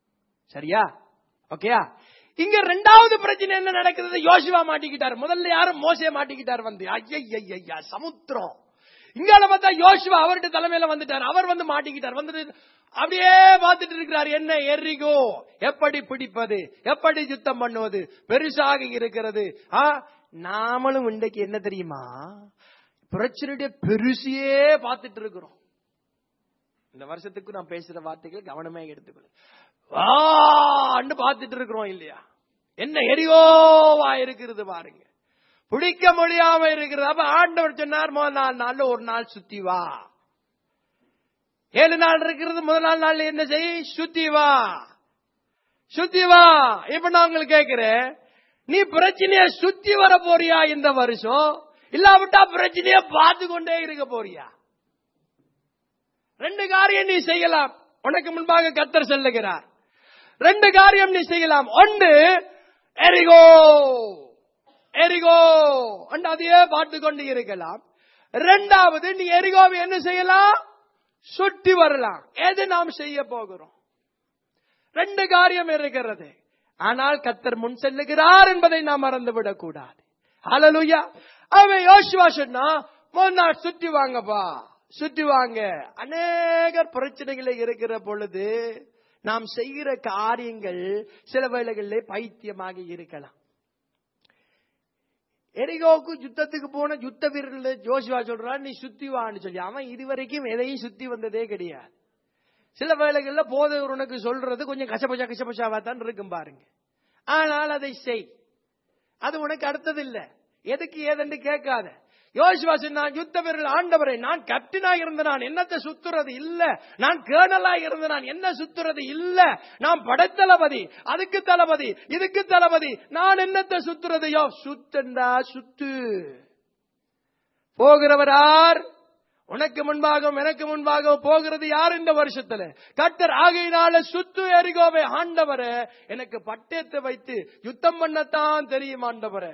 சரியா ஓகேயா இங்க ரெண்டாவது பிரச்சனை என்ன நடக்குது யோசிவா மாட்டிக்கிட்டார் முதல்ல யாரும் மோசே மாட்டிக்கிட்டார் வந்து ஐயா சமுத்திரம் இங்கால பார்த்தா யோசுவா அவர்கிட்ட தலைமையில வந்துட்டார் அவர் வந்து மாட்டிக்கிட்டார் வந்துட்டு அப்படியே பார்த்துட்டு இருக்கிறார் என்ன எரிகோ எப்படி பிடிப்பது எப்படி யுத்தம் பண்ணுவது பெருசாக இருக்கிறது ஆ நாமளும் இன்றைக்கு என்ன தெரியுமா பிரச்சனையுடைய பெருசையே பார்த்துட்டு இருக்கிறோம் இந்த வருஷத்துக்கு நான் பேசுற வார்த்தைகள் கவனமே எடுத்துக்கணும் வான்னு பார்த்துட்டு இருக்கிறோம் இல்லையா என்ன எரியோவா இருக்கிறது பாருங்க பிடிக்க முடியாம இருக்கிறது அப்ப ஆண்டவர் சொன்னார் முதல் நாலு நாள்ல ஒரு நாள் சுத்தி வா ஏழு நாள் இருக்கிறது முதல் நாலு நாள்ல என்ன செய் சுத்தி வா சுத்தி வா இப்ப நான் உங்களுக்கு கேட்கிறேன் நீ பிரச்சனைய சுத்தி வர போறியா இந்த வருஷம் இல்லாவிட்டா பிரச்சனைய பார்த்து கொண்டே இருக்க போறியா ரெண்டு காரியம் நீ செய்யலாம் உனக்கு முன்பாக கத்தர் செல்லுகிறார் ரெண்டு காரியம் நீ செய்யலாம் ஒன்று எரிகோ எரிகோ அண்ட் அதையே பார்த்து கொண்டு இருக்கலாம் ரெண்டாவது நீ எரிகோவை என்ன செய்யலாம் சுற்றி வரலாம் எது நாம் செய்ய போகிறோம் ரெண்டு காரியம் இருக்கிறது ஆனால் கத்தர் முன் செல்லுகிறார் என்பதை நாம் மறந்துவிடக் கூடாது ஹalleluya அவன் யோசுவா சொன்னா முன்னாள் சுற்றி வாங்கப்பா சுற்றி வாங்க அநேகர் பிரச்சனைகளை இருக்கிற பொழுது நாம் செய்கிற காரியங்கள் சில வேளைகளிலே பைத்தியமாக இருக்கலாம் எரிகோவுக்கு யுத்தத்துக்கு போன யுத்த வீரர்கள் ஜோஷுவா சொல்றான் நீ சுத்தி வான்னு சொல்லி அவன் இதுவரைக்கும் எதையும் சுத்தி வந்ததே கிடையாது சில வேளைகள்ல போதவர் உனக்கு சொல்றது கொஞ்சம் கசபசா கசபசாவா தான் இருக்கும் பாருங்க ஆனால் அதை செய் அது உனக்கு அடுத்தது இல்ல எதுக்கு ஏதென்று கேட்காத யோசுவா சொன்னான் யுத்த வீரர்கள் ஆண்டவரை நான் கேப்டனா இருந்த நான் என்னத்தை சுத்துறது இல்ல நான் கேர்னலா இருந்த நான் என்ன சுத்துறது இல்ல நான் படைத்தளபதி அதுக்கு தளபதி இதுக்கு தளபதி நான் என்னத்தை சுத்துறது யோ சுத்தண்டா சுத்து போகிறவர் யார் உனக்கு முன்பாகவும் எனக்கு முன்பாக போகிறது யார் இந்த வருஷத்துல கத்தர் ஆகையினால சுத்து எரிகோவை ஆண்டவரே எனக்கு பட்டயத்தை வைத்து யுத்தம் பண்ணத்தான் தெரியும் ஆண்டவரே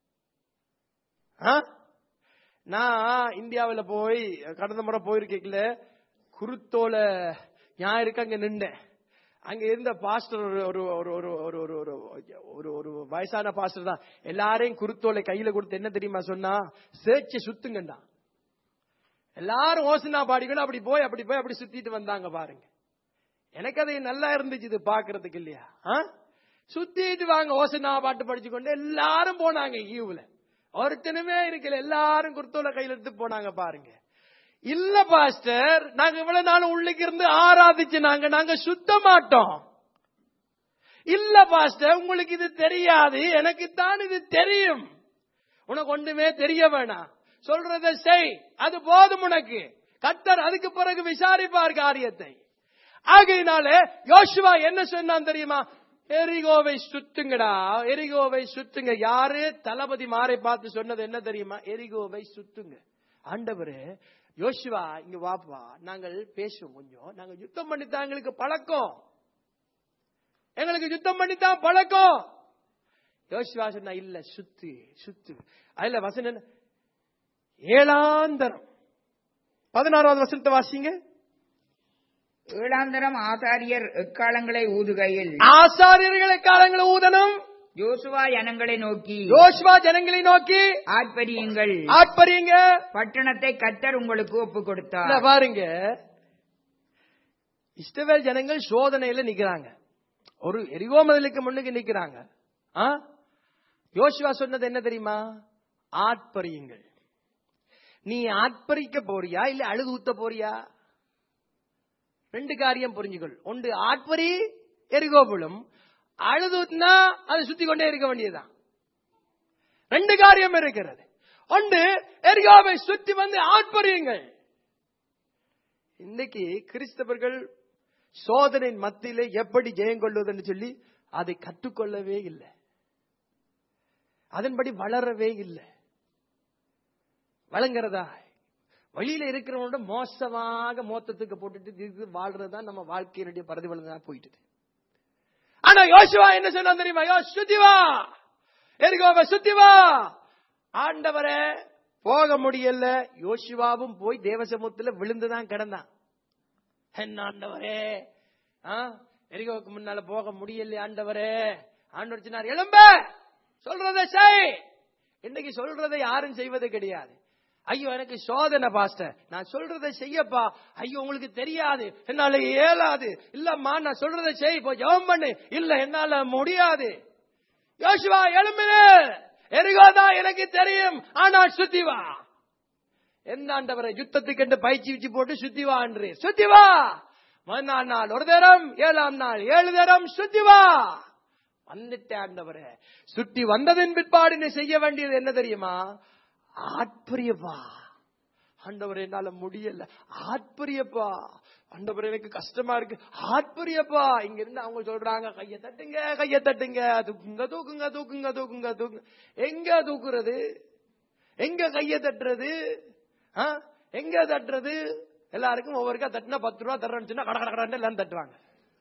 ஆ? நான் இந்தியாவுல போய் கடந்த முறை போயிருக்கேன்ல குருத்தோல ஞாயிறுக்கு அங்க நின்றேன் அங்க இருந்த பாஸ்டர் ஒரு ஒரு ஒரு ஒரு ஒரு ஒரு ஒரு ஒரு ஒரு வயசான பாஸ்டர் தான் எல்லாரையும் குருத்தோலை கையில கொடுத்து என்ன தெரியுமா சொன்னா சேர்ச்சி சுத்துங்கண்டா எல்லாரும் ஓசனா பாடிக்கணும் அப்படி போய் அப்படி போய் அப்படி சுத்திட்டு வந்தாங்க பாருங்க எனக்கு அது நல்லா இருந்துச்சு இது பாக்குறதுக்கு இல்லையா ஆ? சுத்திட்டு வாங்க ஓசனா பாட்டு படிச்சு கொண்டு எல்லாரும் போனாங்க ஈவுல ஒருத்தனுமே இருக்கல எல்லாரும் குருத்தோல கையில எடுத்து போனாங்க பாருங்க இல்ல பாஸ்டர் நாங்க இவ்வளவு நாள் உள்ளுக்கு இருந்து ஆராதிச்சு நாங்க நாங்க சுத்த மாட்டோம் இல்ல பாஸ்டர் உங்களுக்கு இது தெரியாது எனக்கு தான் இது தெரியும் உனக்கு ஒண்ணுமே தெரிய வேணாம் சொல்றத செய் அது போதும் உனக்கு கத்தர் அதுக்கு பிறகு விசாரிப்பார் காரியத்தை ஆகையினாலே யோசுவா என்ன சொன்னான் தெரியுமா எரிகோவை சுத்துங்கடா எரிகோவை சுத்துங்க யாரு தளபதி மாரை பார்த்து சொன்னது என்ன தெரியுமா எரிகோவை சுத்துங்க ஆண்டவரே யோசுவா இங்க வாப்பா நாங்கள் பேசுவோம் கொஞ்சம் நாங்க யுத்தம் பண்ணித்தான் எங்களுக்கு பழக்கம் எங்களுக்கு யுத்தம் பண்ணித்தான் பழக்கம் யோசுவா சொன்னா இல்ல சுத்து சுத்து அதுல வசனம் என்ன? ஏழாந்தரம் பதினாறாவது வசனத்தை வாசிங்க ஏழாந்தரம் ஆசாரியர் எக்காலங்களை ஊதுகையில் ஆசாரியர்களை காலங்களை ஊதனம் யோசுவா ஜனங்களை நோக்கி யோசுவா ஜனங்களை நோக்கி ஆர்ப்பரியுங்கள் ஆட்பறியுங்க பட்டணத்தை கத்தர் உங்களுக்கு ஒப்பு இல்ல, கொடுத்தார் பாருங்க இஸ்ரவேல் ஜனங்கள் சோதனையில நிக்கிறாங்க ஒரு எரிகோ மதிலுக்கு முன்னுக்கு நிக்கிறாங்க ஆ? யோசுவா சொன்னது என்ன தெரியுமா ஆட்பறியுங்கள் நீ ஆட்பறிக்க போறியா இல்ல அழுது ஊத்த போறியா ரெண்டு காரியம் புரிஞ்சுக்கொள் ஒன்று ஆட்பரி எரிகோபுலம் அழுது ஊத்துனா அது சுத்தி கொண்டே இருக்க வேண்டியதுதான் ரெண்டு காரியம் இருக்கிறது ஒன்று எரிகோவை சுத்தி வந்து ஆட்பறியுங்கள் இன்னைக்கு கிறிஸ்தவர்கள் சோதனையின் மத்தியிலே எப்படி ஜெயம் கொள்வதுன்னு சொல்லி அதை கற்றுக்கொள்ளவே இல்லை அதன்படி வளரவே இல்லை வழங்குறதா வழியில இருக்கிறவனோட மோசமாக மோத்தத்துக்கு போட்டுட்டு இது வாழ்றதுதான் நம்ம வாழ்க்கையினுடைய பிரதிபலனா போயிட்டு ஆனா யோசுவா என்ன சொன்னா தெரியுமா யோ சுத்திவா எரிகோவ சுத்திவா ஆண்டவரே போக முடியல யோசுவாவும் போய் தேவசமூகத்துல விழுந்துதான் கிடந்தான் என்ன ஆண்டவரே ஆ? எரிகோவுக்கு முன்னால போக முடியல ஆண்டவரே ஆண்டவர் சொன்னார் எழும்ப சொல்றதை செய் இன்னைக்கு சொல்றதை யாரும் செய்வது கிடையாது ஐயோ எனக்கு சோதனை பாஸ்டர் நான் சொல்றதை செய்யப்பா ஐயோ உங்களுக்கு தெரியாது என்னால இயலாது இல்லம்மா நான் சொல்றதை செய் போய் ஜெபம் பண்ணு இல்ல என்னால முடியாது யோசுவா எழும்புரு எரிகோதான் எனக்கு தெரியும் ஆனா சுத்தி வா என்ன ஆண்டவரை யுத்தத்துக்கு என்று பயிற்சி வச்சு போட்டு சுத்தி வா என்று சுத்தி வா முதலாம் நாள் ஒரு தரம் ஏழாம் நாள் ஏழு தரம் சுத்தி வா வந்துட்டேன் ஆண்டவரே சுத்தி வந்ததின் பிற்பாடு நீ செய்ய வேண்டியது என்ன தெரியுமா ஆட்பரியப்பா ஆண்டவர் என்னால முடியல ஆட்பரியப்பா ஆண்டவர் எனக்கு கஷ்டமா இருக்கு ஆட்பரியப்பா இங்க இருந்து அவங்க சொல்றாங்க கைய தட்டுங்க கைய தட்டுங்க தூக்குங்க தூக்குங்க தூக்குங்க தூக்குங்க தூக்குங்க எங்க தூக்குறது எங்க கைய தட்டுறது ஆ? எங்க தட்டுறது எல்லாருக்கும் ஒவ்வொருக்கா தட்டுனா பத்து ரூபா தர்றேன்னு சொன்னா கட கட கடன்னு எல்லாம் தட்டுவாங்க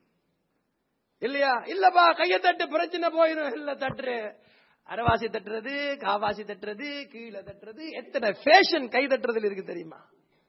இல்லையா இல்லப்பா கைய தட்டு பிரச்சனை போயிடும் இல்ல தட்டுரு அரைவாசி தட்டுறது காவாசி தட்டுறது கீழே தட்டுறது எத்தனை ஃபேஷன் கை தட்டுறதுல இருக்கு தெரியுமா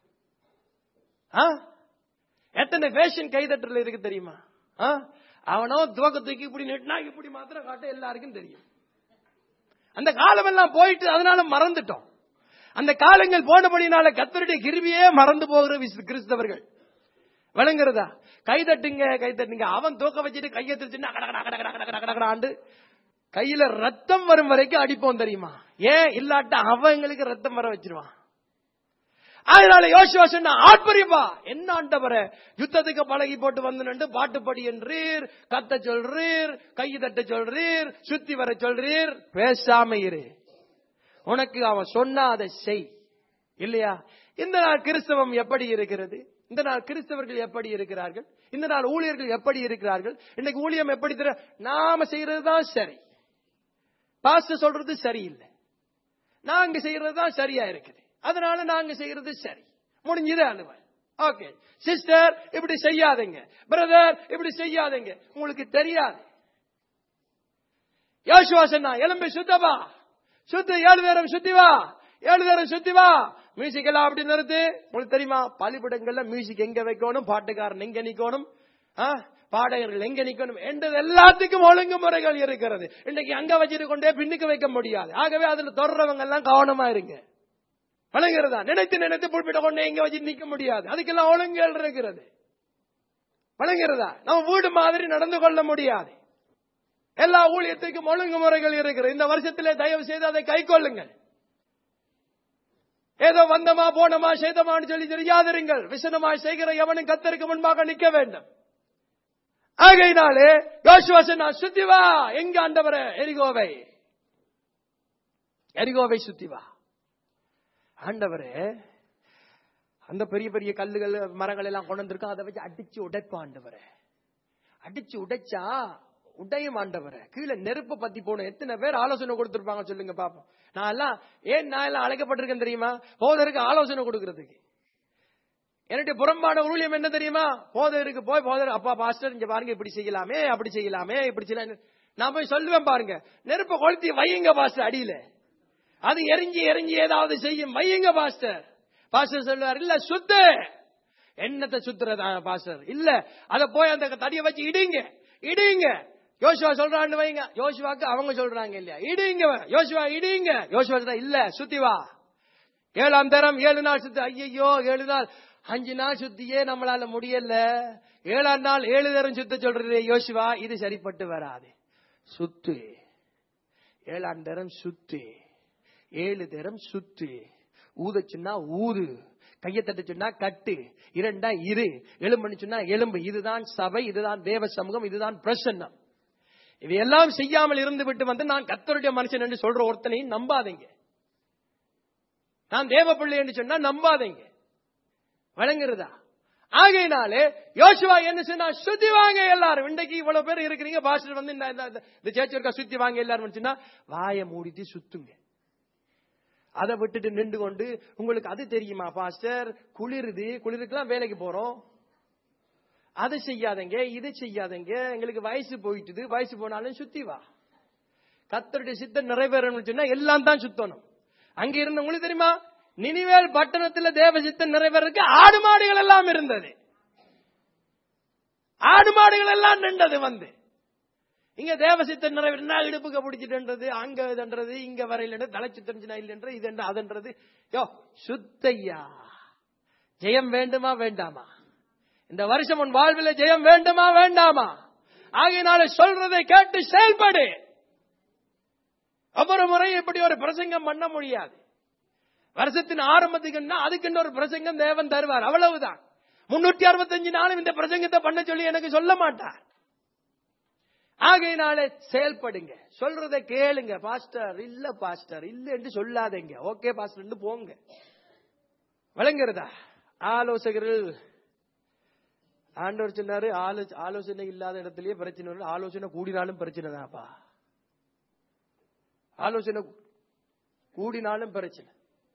ஆ? எத்தனை ஃபேஷன் கை தட்டுறதுல இருக்கு தெரியுமா ஆ? அவனோ துவக்க தூக்கி இப்படி நெட்டினா இப்படி மாத்திரம் காட்ட எல்லாருக்கும் தெரியும் அந்த காலம் எல்லாம் போயிட்டு அதனால மறந்துட்டோம் அந்த காலங்கள் போனபடினால கத்தருடைய கிருபியே மறந்து போகிற விசு- கிறிஸ்தவர்கள் விளங்குறதா கை தட்டுங்க கை தட்டுங்க அவன் தூக்க வச்சுட்டு கையை திருச்சுன்னா கட கட கட கட கட கட கட கடாண்டு கையில ரத்தம் வரும் வரைக்கும் அடிப்போம் தெரியுமா ஏன் இல்லாட்ட அவங்களுக்கு ரத்தம் வர வச்சிருவான் அதனால யோசுவா சொன்ன ஆட்பரியப்பா என்ன ஆண்டவரே யுத்தத்துக்கு பழகி போட்டு வந்து நின்று பாட்டு படி என்றீர் கத்த சொல்றீர் கை தட்ட சொல்றீர் சுத்தி வர சொல்றீர் பேசாம இரு உனக்கு அவன் சொன்னா அதை செய் இல்லையா இந்த நாள் கிறிஸ்தவம் எப்படி இருக்கிறது இந்த நாள் கிறிஸ்தவர்கள் எப்படி இருக்கிறார்கள் இந்த நாள் ஊழியர்கள் எப்படி இருக்கிறார்கள் இன்னைக்கு ஊழியம் எப்படி தெரிய நாம செய்யறது தான் சரி பாஸ்டர் சொல்றது சரியில்லை நாங்க செய்யறது தான் சரியா இருக்குது அதனால நாங்க செய்யறது சரி முடிஞ்சது அலுவல் ஓகே சிஸ்டர் இப்படி செய்யாதீங்க பிரதர் இப்படி செய்யாதீங்க உங்களுக்கு தெரியாது யோசுவா சொன்னா எலும்பு சுத்தப்பா சுத்து ஏழு நேரம் சுத்தி வா ஏழு நேரம் சுத்தி வா மியூசிக் எல்லாம் அப்படி நிறுத்து உங்களுக்கு தெரியுமா பலிபிடங்கள்ல மியூசிக் எங்க வைக்கணும் பாட்டுக்காரன் எங்க நிக்கணும் ஆ? பாடகர்கள் எங்க நிக்கணும் என்றது எல்லாத்துக்கும் ஒழுங்குமுறைகள் இருக்கிறது இன்னைக்கு அங்க வச்சிட்டு கொண்டே பின்னுக்கு வைக்க முடியாது ஆகவே அதுல தொடர்றவங்க எல்லாம் கவனமா இருங்க வழங்குறதா நினைத்து நினைத்து புல்பிட்ட கொண்டே எங்க வச்சு நிக்க முடியாது அதுக்கெல்லாம் ஒழுங்குகள் இருக்கிறது வழங்குறதா நம்ம வீடு மாதிரி நடந்து கொள்ள முடியாது எல்லா ஊழியத்துக்கும் ஒழுங்குமுறைகள் இருக்கிறது இந்த வருஷத்திலே தயவு செய்து அதை கை கொள்ளுங்கள் ஏதோ வந்தமா போனமா செய்தமான்னு சொல்லி தெரியாதிருங்கள் விசனமாய் செய்கிற எவனும் கத்தருக்கு முன்பாக நிற்க வேண்டும் ஆகையினாலே யோசுவா சொன்னா சுத்தி வா எங்க ஆண்டவரே எரிகோவை எரிகோவை சுத்தி வா ஆண்டவரே அந்த பெரிய பெரிய கல்லுகள் மரங்கள் எல்லாம் கொண்டு வந்திருக்கோம் அதை வச்சு அடிச்சு உடைப்பா ஆண்டவரே அடிச்சு உடைச்சா உடையும் ஆண்டவரே கீழே நெருப்பு பத்தி போன எத்தனை பேர் ஆலோசனை கொடுத்திருப்பாங்க சொல்லுங்க பாப்போம் நான் எல்லாம் ஏன் நான் எல்லாம் அழைக்கப்பட்டிருக்கேன் தெரியுமா போதருக்கு ஆலோசனை கொடுக்கறதுக்கு என்னுடைய புறம்பான ஊழியம் என்ன தெரியுமா போதருக்கு போய் போதர் அப்பா பாஸ்டர் இங்க பாருங்க இப்படி செய்யலாமே அப்படி செய்யலாமே இப்படி செய்யலாம் நான் போய் சொல்லுவேன் பாருங்க நெருப்பை கொளுத்தி வையுங்க பாஸ்டர் அடியில அது எரிஞ்சு எரிஞ்சு ஏதாவது செய்யும் வையுங்க பாஸ்டர் பாஸ்டர் சொல்லுவார் இல்ல சுத்து என்னத்தை சுத்துறதா பாஸ்டர் இல்ல அத போய் அந்த தடியை வச்சு இடிங்க இடிங்க யோசுவா சொல்றான்னு வைங்க யோசுவாக்கு அவங்க சொல்றாங்க இல்லையா இடிங்க யோசுவா இடிங்க யோசுவா சொல்றா, இல்ல சுத்தி வா ஏழாம் தரம் ஏழு நாள் சுத்தி ஐயோ ஏழு நாள் அஞ்சு நாள் சுத்தியே நம்மளால முடியல ஏழாம் நாள் ஏழு தரம் சுத்த சொல்றது யோசுவா இது சரிப்பட்டு வராது சுத்து ஏழாம் தரம் சுத்து ஏழு தரம் சுத்து ஊத சொன்னா ஊது கையை தட்ட சொன்னா கட்டு இரண்டா இரு எலும்புன்னு சொன்னா எலும்பு இதுதான் சபை இதுதான் தேவ சமூகம் இதுதான் பிரசன்னம் இதையெல்லாம் செய்யாமல் இருந்து விட்டு வந்து நான் கத்தருடைய மனுஷன் என்று சொல்ற ஒருத்தனையும் நம்பாதீங்க நான் தேவ பிள்ளை என்று சொன்னா நம்பாதீங்க வழங்குறதா ஆகையினாலே யோசுவா என்ன சொன்னா சுத்தி வாங்க எல்லாரும் இன்றைக்கு இவ்வளவு பேர் இருக்கிறீங்க பாஸ்டர் வந்து இந்த- இந்த- இந்த சேர்ச்சி இருக்கா சுத்தி வாங்க எல்லாரும் சொன்னா வாயை மூடிட்டு சுத்துங்க அதை விட்டுட்டு நின்று கொண்டு உங்களுக்கு அது தெரியுமா பாஸ்டர் குளிருது குளிருக்குலாம் வேலைக்கு போறோம் அது செய்யாதங்க இது செய்யாதங்க எங்களுக்கு வயசு போயிட்டுது வயசு போனாலும் சுத்தி வா கத்தருடைய சித்தம் நிறைவேறணும்னு சொன்னா எல்லாம் தான் சுத்தணும் அங்க இருந்த உங்களுக்கு தெரியுமா நினிவேல் பட்டணத்துல தேவ சித்தம் நிறைவேறதுக்கு ஆடு மாடுகள் எல்லாம் இருந்தது ஆடு மாடுகள் எல்லாம் நின்றது வந்து இங்க தேவ சித்தம் நிறைவேறினா இடுப்புக்கு பிடிச்சிட்டுன்றது அங்க இதுன்றது இங்க வரையில தலை சுத்தம் இல்லைன்ற இது அதுன்றது யோ சுத்தையா ஜெயம் வேண்டுமா வேண்டாமா இந்த வருஷம் உன் வாழ்வில் ஜெயம் வேண்டுமா வேண்டாமா ஆகையினால சொல்றதை கேட்டு செயல்படு ஒவ்வொரு முறை இப்படி ஒரு பிரசங்கம் பண்ண முடியாது வருஷத்தின் ஆரம்பத்துக்குன்னா அதுக்குன்னு ஒரு பிரசங்கம் தேவன் தருவார் அவ்வளவுதான் முன்னூத்தி அறுபத்தஞ்சு நாளும் இந்த பிரசங்கத்தை பண்ண சொல்லி எனக்கு சொல்ல மாட்டார் ஆகையினால செயல்படுங்க சொல்றதை கேளுங்க பாஸ்டர் இல்ல பாஸ்டர் இல்ல என்று சொல்லாதீங்க ஓகே பாஸ்டர் போங்க விளங்குறதா ஆலோசகர்கள் ஆண்டவர் சொன்னாரு ஆலோ- ஆலோசனை இல்லாத இடத்துலயே பிரச்சனை வரும் ஆலோசனை கூடினாலும் பிரச்சனை தான்ப்பா ஆலோசனை கூடினாலும் பிரச்சனை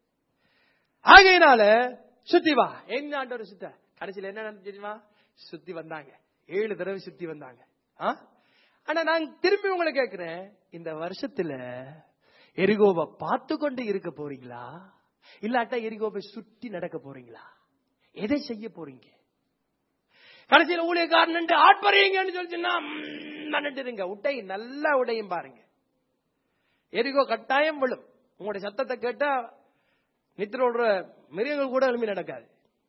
ஆகையினால சுத்தி வா எங்க ஆண்டவர் சுத்த கடைசியில என்ன நடந்துச்சு தெரியுமா சுத்தி வந்தாங்க ஏழு தடவை சுத்தி வந்தாங்க ஆ? ஆனா நான் திரும்பி உங்களை கேட்கிறேன் இந்த வருஷத்துல எரிகோவை பார்த்து கொண்டு இருக்க போறீங்களா இல்லாட்டா எரிகோவை சுத்தி நடக்க போறீங்களா எதை செய்ய போறீங்க கடைசியில ஊழியக்காரன் ஆட்பறீங்கன்னு சொல்லிச்சுன்னா நின்றுங்க உட்டை நல்லா உடையும் பாருங்க எரிகோ கட்டாயம் விழும் உங்களுடைய சத்தத்தை கேட்டா நித்திரோட மிருகங்கள் கூட எழுப்பி நடக்காது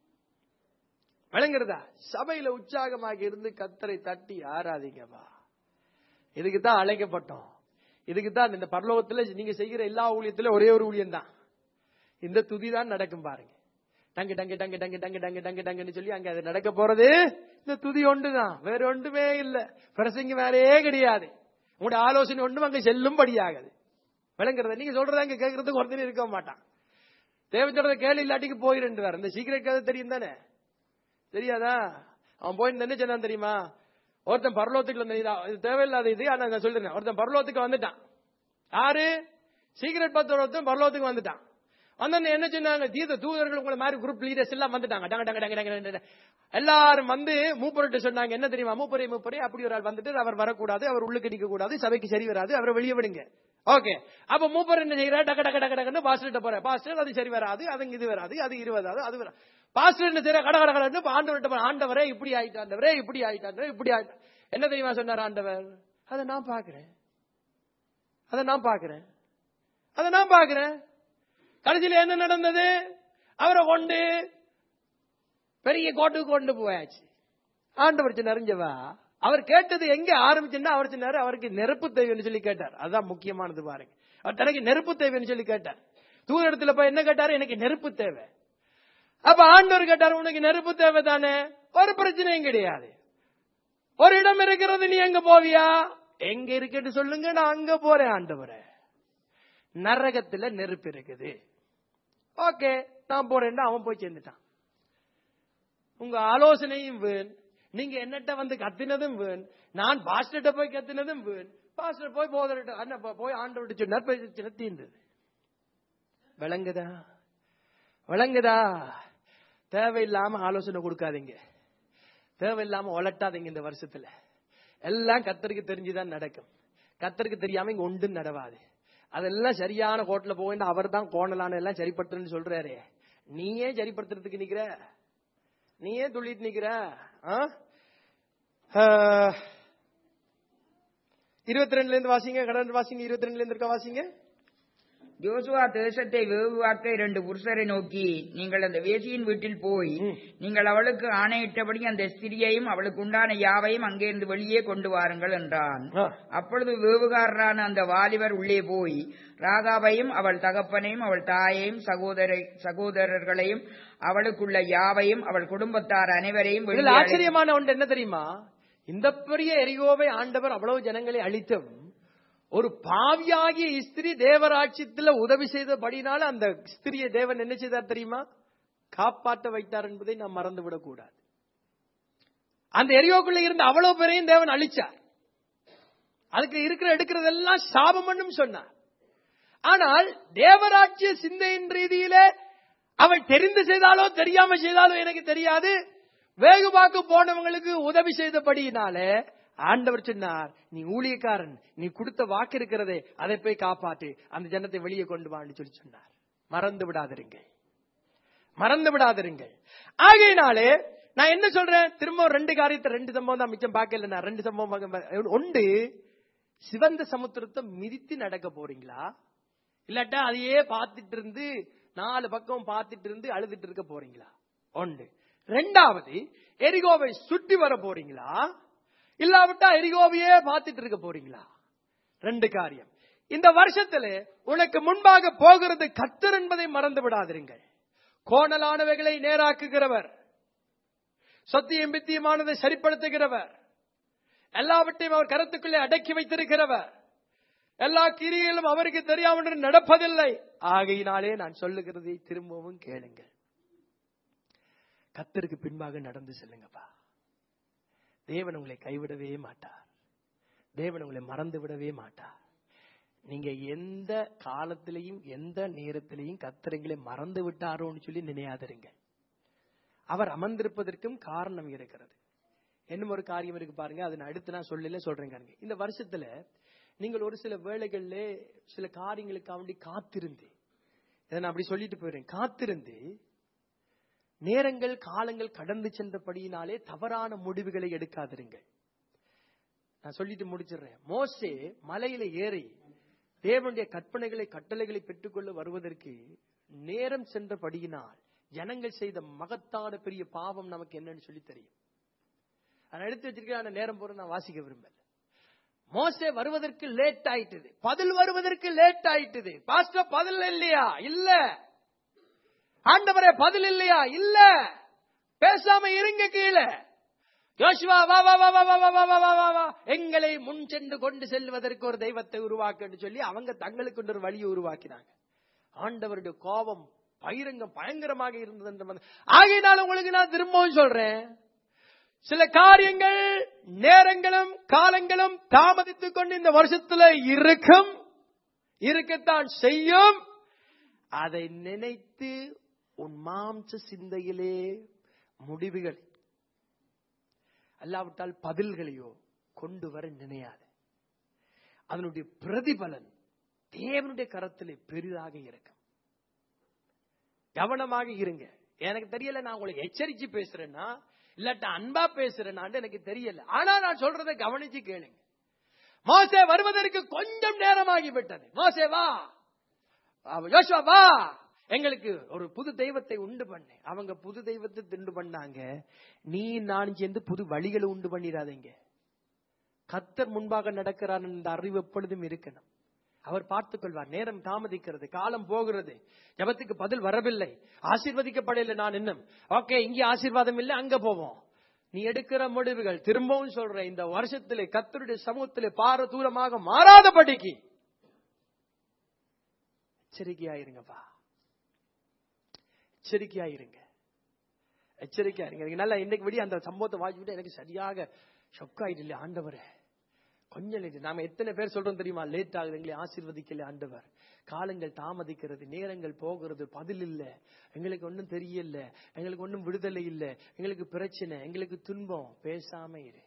விளங்குறதா சபையில உற்சாகமாக இருந்து கத்தரை தட்டி ஆராதிங்கப்பா இதுக்கு தான் அழைக்கப்பட்டோம் இதுக்கு தான் இந்த பரலோகத்துல நீங்க செய்கிற எல்லா ஊழியத்திலும் ஒரே ஒரு ஊழியம் தான் இந்த துதி தான் நடக்கும் பாருங்க டங்கு டங்கு டங்கு டங்கு டங்கு டங்கு டங்கு டங்குன்னு சொல்லி அங்க அது நடக்க போறது இந்த துதி ஒன்றுதான் வேற ஒன்றுமே இல்ல பிரசங்க வேலையே கிடையாது உங்களுடைய ஆலோசனை ஒன்றும் அங்க செல்லும்படியாகுது விளங்குறத நீங்க சொல்றத அங்க கேட்கறதுக்கு ஒருத்தனே இருக்க மாட்டான் தேவன் சொல்றத கேள்வி இல்லாட்டிக்கு போயிருந்து இந்த சீக்கிரம் கதை தெரியும் தானே தெரியாதா அவன் போயிட்டு என்ன சொன்னான் தெரியுமா ஒருத்தன் பரலோகத்துக்கு வந்து இது இது தேவையில்லாத இது ஆனா நான் சொல்றேன் ஒருத்தன் பரலோகத்துக்கு வந்துட்டான் யாரு சீக்கிரட் பத்து ஒருத்தன் பரலோகத்துக்கு வந்துட்டான் வந்தோடனே என்ன சொன்னாங்க தீத தூதர்கள் உங்களை மாதிரி குரூப் லீடர்ஸ் எல்லாம் வந்துட்டாங்க டங்க டங்க டங்க டங்க டங்க. எல்லாரும் வந்து மூப்பர்கிட்ட சொன்னாங்க என்ன தெரியுமா மூப்பரே மூப்பரே அப்படி ஒரு ஆள் வந்துட்டு அவர் வரக்கூடாது அவர் உள்ளுக்கு நிக்க கூடாது சபைக்கு சரி வராது அவரை வெளியே விடுங்க ஓகே அப்ப மூப்பர் என்ன செய்யறாரு டக்க டக்க டக்க டக்குன்னு பாஸ்டர்கிட்ட போற பாஸ்டர் அது சரி வராது அது இது வராது அது இருபதாது அது வராது பாஸ்டர் என்ன செய்யற கட கட கடன்னு ஆண்டவர்கிட்ட போற, ஆண்டவரே இப்படி ஆயிட்டாண்டவரே இப்படி ஆயிட்டாண்டவரே இப்படி ஆயிட்டா என்ன தெரியுமா சொன்னார் ஆண்டவர் அதை நான் பாக்குறேன் அதை நான் பாக்குறேன் அதை நான் பாக்குறேன் கடைசியில் என்ன நடந்தது அவரை கொண்டு பெரிய கோட்டுக்கு கொண்டு போயாச்சு ஆண்டவர் சொன்னாருஞ்சவா அவர் கேட்டது எங்க ஆரம்பிச்சுன்னா அவர் சொன்னாரு அவருக்கு நெருப்பு தேவைன்னு சொல்லி கேட்டார் அதான் முக்கியமானது பாருங்க அவர் தனக்கு நெருப்பு தேவைன்னு சொல்லி கேட்டார் தூதரிடத்துல போய் என்ன கேட்டாரு எனக்கு நெருப்பு தேவை அப்ப ஆண்டவர் கேட்டாரு உனக்கு நெருப்பு தேவை தானே ஒரு பிரச்சனையும் கிடையாது ஒரு இடம் இருக்கிறது நீ எங்க போவியா எங்க இருக்குன்னு சொல்லுங்க நான் அங்க போறேன் ஆண்டவரே நரகத்துல நெருப்பு இருக்குது ஓகே நான் போறேன்டா அவன் போய் சேர்ந்துட்டான் உங்க ஆலோசனையும் வேன் நீங்க என்னட்ட வந்து கத்தினதும் வேன் நான் பாஸ்டர்ட்ட போய் கத்தினதும் வேன் பாஸ்டர் போய் போதர்கிட்ட அண்ணா போ- போய் ஆண்டவர்கிட்ட சொன்னார் பிரச்சனை தீர்ந்தது விளங்குதா விளங்குதா தேவையில்லாம ஆலோசனை கொடுக்காதீங்க தேவையில்லாம ஒலட்டாதீங்க இந்த வருஷத்துல எல்லாம் கத்தருக்கு தெரிஞ்சுதான் நடக்கும் கத்தருக்கு தெரியாம இங்க ஒன்றும் நடவாது அதெல்லாம் சரியான கோட்டில போக வேண்டாம் அவர் தான் கோணலான எல்லாம் சரிப்படுத்துன்னு சொல்றாரு நீயே சரிப்படுத்துறதுக்கு நிக்கிற நீயே துள்ளிட்டு நிக்கிற ஆ? ஆ, இருபத்தி ரெண்டுல இருந்து வாசிங்க கடந்து வாசிங்க இருபத்தி ரெண்டுல இருந்து இருக்க வாசிங்க யோசுவா தேசத்தை வேவுவாக்க இரண்டு புருஷரை நோக்கி நீங்கள் அந்த வேசியின் வீட்டில் போய் ம். நீங்கள் அவளுக்கு ஆணையிட்டபடி அந்த ஸ்திரியையும் அவளுக்கு உண்டான யாவையும் அங்கிருந்து வெளியே கொண்டு வாருங்கள் என்றான் ஆ. அப்பொழுது வேவுகாரரான அந்த வாலிபர் உள்ளே போய் ராகாவையும் அவள் தகப்பனையும் அவள் தாயையும் சகோதர சகோதரர்களையும் அவளுக்குள்ள யாவையும் அவள் குடும்பத்தார் அனைவரையும் இதுல வெளியே அழைத்து- ஆச்சரியமான ஒன்று என்ன தெரியுமா இந்த பெரிய எரிகோவை ஆண்டவர் அவ்வளவு ஜனங்களை அழித்தும் ஒரு பாவியாகிய ஸ்திரீ தேவராட்சியத்துல உதவி செய்தபடினால அந்த ஸ்திரியை தேவன் என்ன செய்தார் தெரியுமா காப்பாற்ற வைத்தார் என்பதை நாம் மறந்து விடக்கூடாது அந்த எரியோக்குள்ள இருந்த அவ்வளவு பேரையும் தேவன் அழிச்சார் அதுக்கு இருக்கிற எடுக்கிறதெல்லாம் சாபம்னு சொன்னார் ஆனால் தேவராட்சிய சிந்தையின் ரீதியில அவள் தெரிந்து செய்தாலோ தெரியாம செய்தாலோ எனக்கு தெரியாது வேகுவாக்கு போனவங்களுக்கு உதவி செய்தபடியினாலே ஆண்டவர் சொன்னார் நீ ஊழியக்காரன் நீ கொடுத்த வாக்கு இருக்கிறதே அதை போய் காப்பாற்று அந்த ஜனத்தை வெளியே கொண்டு வான்னு சொல்லி சொன்னார் மறந்து விடாதிருங்க மறந்து விடாதிருங்கள் ஆகையினாலே நான் என்ன சொல்றேன் திரும்ப ஒரு ரெண்டு காரியத்தை ரெண்டு சம்பவம் தான் மிச்சம் பார்க்கல நான் ரெண்டு சம்பவம் பார்க்க- ஒன்று சிவந்த சமுத்திரத்தை மிதித்து நடக்க போறீங்களா இல்லாட்டா அதையே பார்த்துட்டு இருந்து நாலு பக்கம் பார்த்துட்டு இருந்து அழுதுட்டு இருக்க போறீங்களா ஒன்று ரெண்டாவது எரிகோவை சுற்றி வர போறீங்களா இல்லாவிட்டா எரிகோவையே பார்த்துட்டு இருக்க போறீங்களா ரெண்டு காரியம் இந்த வருஷத்துல உனக்கு முன்பாக போகிறது கத்தர் என்பதை மறந்து விடாதிருங்கள் கோணலானவைகளை நேராக்குகிறவர் சத்தியம் பித்தியமானதை சரிப்படுத்துகிறவர் எல்லாவற்றையும் அவர் கருத்துக்குள்ளே அடக்கி வைத்திருக்கிறவர் எல்லா கிரிகளும் அவருக்கு தெரியாமல் நடப்பதில்லை ஆகையினாலே நான் சொல்லுகிறதை திரும்பவும் கேளுங்கள் கத்தருக்கு பின்பாக நடந்து செல்லுங்கப்பா தேவன் உங்களை கைவிடவே மாட்டார் தேவன் உங்களை மறந்து விடவே மாட்டார் நீங்க எந்த காலத்திலையும் எந்த நேரத்திலையும் கத்தரைகளை மறந்து விட்டாரோன்னு சொல்லி நினையாதிருங்க அவர் அமர்ந்திருப்பதற்கும் காரணம் இருக்கிறது இன்னும் ஒரு காரியம் இருக்கு பாருங்க அதை நான் அடுத்து நான் சொல்லல சொல்றேன் பாருங்க இந்த வருஷத்துல நீங்கள் ஒரு சில வேளைகள்ல சில காரியங்களுக்காக வேண்டி காத்திருந்து இதை நான் அப்படி சொல்லிட்டு போயிடுறேன் காத்திருந்து நேரங்கள் காலங்கள் கடந்து சென்றபடியினாலே தவறான முடிவுகளை எடுக்காதிருங்கள் நான் சொல்லிட்டு முடிச்சிடுறேன் மோசே மலையில ஏறி தேவனுடைய கற்பனைகளை கட்டளைகளை பெற்றுக்கொள்ள வருவதற்கு நேரம் சென்றபடியினால் ஜனங்கள் செய்த மகத்தான பெரிய பாவம் நமக்கு என்னன்னு சொல்லி தெரியும் நான் எடுத்து வச்சிருக்கேன் நேரம் போற நான் வாசிக்க விரும்பல மோசே வருவதற்கு லேட் ஆயிட்டது பதில் வருவதற்கு லேட் ஆயிட்டது பாஸ்டர் பதில் இல்லையா இல்ல ஆண்டவரே பதில் இல்லையா இல்ல பேசாம இருங்க கீழே யோசுவா வா வா வா வா வா வா வா வா வா வா வா எங்களை முன் சென்று கொண்டு செல்வதற்கு ஒரு தெய்வத்தை உருவாக்குன்னு சொல்லி அவங்க தங்களுக்கு ஒரு வழியை உருவாக்கினாங்க ஆண்டவருடைய கோபம் பகிரங்கம் பயங்கரமாக இருந்தது என்ற மாதிரி. ஆகையினால உங்களுக்கு நான் திரும்பவும் சொல்றேன் சில காரியங்கள் நேரங்களும் காலங்களும் தாமதித்துக் கொண்டு இந்த வருஷத்துல இருக்கும் இருக்கத்தான் செய்யும் அதை நினைத்து உன் மாம்ச சிந்தையிலே முடிவுகள் அல்லாவிட்டால் பதில்களையோ கொண்டு வர நினையாது அதனுடைய பிரதிபலன் தேவனுடைய கரத்திலே பெரிதாக இருக்கும் கவனமாக இருங்க எனக்கு தெரியல நான் உங்களை எச்சரிச்சு பேசுறேன்னா இல்லாட்ட அன்பா பேசுறேன்னான்னு எனக்கு தெரியல ஆனா நான் சொல்றதை கவனிச்சு கேளுங்க மோசே வருவதற்கு கொஞ்சம் நேரமாகி விட்டது மோசே வா அவ- யோசுவா வா எங்களுக்கு ஒரு புது தெய்வத்தை உண்டு பண்ணு அவங்க புது தெய்வத்தை உண்டு பண்ணாங்க நீ நான் சேர்ந்து புது வழிகளை உண்டு பண்ணிடாதீங்க கத்தர் முன்பாக நடக்கிறார் என்ற அறிவு எப்பொழுதும் இருக்கணும் அவர் பார்த்துக் கொள்வார் நேரம் தாமதிக்கிறது காலம் போகிறது ஜபத்துக்கு பதில் வரவில்லை ஆசீர்வதிக்கப்படவில்லை நான் இன்னும் ஓகே இங்கே ஆசீர்வாதம் இல்லை அங்க போவோம் நீ எடுக்கிற முடிவுகள் திரும்பவும் சொல்றேன் இந்த வருஷத்திலே கத்தருடைய சமூகத்திலே பார தூரமாக மாறாதபடிக்கு எச்சரிக்கையாயிருங்கப்பா எச்சரிக்கையாயிருங்க எச்சரிக்கையாயிருங்க எனக்கு நல்லா இன்னைக்கு விடிய அந்த சம்பவத்தை வாங்கிவிட்டு எனக்கு சரியாக ஷொக் ஆயிட்டு இல்லையா ஆண்டவரே கொஞ்சம் லேட் நாம எத்தனை பேர் சொல்றோம் தெரியுமா லேட் ஆகுது எங்களை ஆசீர்வதிக்கல ஆண்டவர் காலங்கள் தாமதிக்கிறது நேரங்கள் போகிறது பதில் இல்ல எங்களுக்கு ஒன்றும் தெரியல எங்களுக்கு ஒன்றும் விடுதலை இல்ல எங்களுக்கு பிரச்சனை எங்களுக்கு துன்பம் பேசாம இரு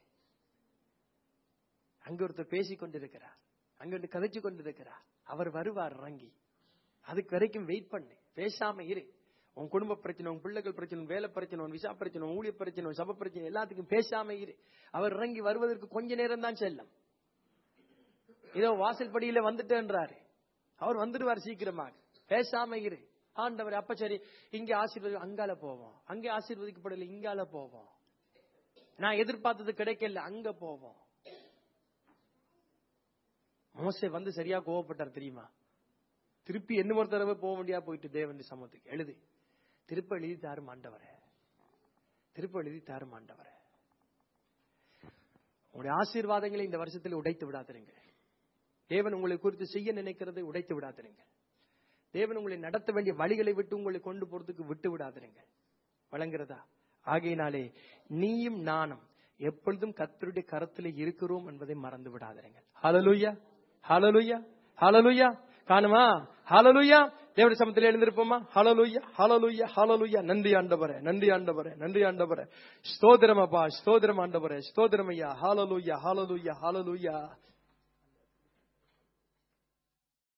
அங்க ஒருத்தர் பேசிக் கொண்டிருக்கிறார் அங்க ஒன்று கதைச்சு கொண்டிருக்கிறார் அவர் வருவார் இறங்கி அதுக்கு வரைக்கும் வெயிட் பண்ணு பேசாம இரு உன் குடும்ப பிரச்சனை உன் பிள்ளைகள் பிரச்சனை உன் வேலை பிரச்சனை உன் விசா பிரச்சனை உன் ஊழிய பிரச்சனை உன் சப பிரச்சனை எல்லாத்துக்கும் பேசாம இரு அவர் இறங்கி வருவதற்கு கொஞ்ச நேரம் தான் செல்லும் இதோ வாசல் படியில வந்துட்டேன்றாரு அவர் வந்துடுவார் சீக்கிரமாக பேசாம இரு ஆண்டவர் அப்ப சரி இங்க ஆசீர்வதி அங்கால போவோம் அங்கே ஆசீர்வதிக்கப்படல இங்கால போவோம் நான் எதிர்பார்த்தது கிடைக்கல அங்க போவோம் மோசே வந்து சரியா கோவப்பட்டார் தெரியுமா திருப்பி என்ன ஒரு தடவை போக வேண்டியா போயிட்டு தேவன் சமத்துக்கு எழுது திருப்ப எழுதி தாரும் ஆண்டவரே திருப்ப எழுதி தாரும் ஆண்டவரே உங்களுடைய ஆசீர்வாதங்களை இந்த வருஷத்தில் உடைத்து விடாதிருங்க தேவன் உங்களை குறித்து செய்ய நினைக்கிறதை உடைத்து விடாதிருங்க தேவன் உங்களை நடத்த வேண்டிய வழிகளை விட்டு உங்களை கொண்டு போறதுக்கு விட்டு விடாதிருங்க வழங்குறதா ஆகையினாலே நீயும் நானும் எப்பொழுதும் கத்தருடைய கரத்திலே இருக்கிறோம் என்பதை மறந்து விடாதிருங்க ஹalleluya ஹalleluya ஹalleluya காணுமா ஹalleluya தேவனுடைய சமத்தில் எழுந்திருப்போமா ஹalleluya ஹalleluya ஹalleluya நன்றி ஆண்டவரே நன்றி ஆண்டவரே நன்றி ஆண்டவரே ஸ்தோத்திரம் அப்பா ஸ்தோத்திரம் ஆண்டவரே ஸ்தோத்திரம் ஐயா ஹalleluya ஹalleluya ஹalleluya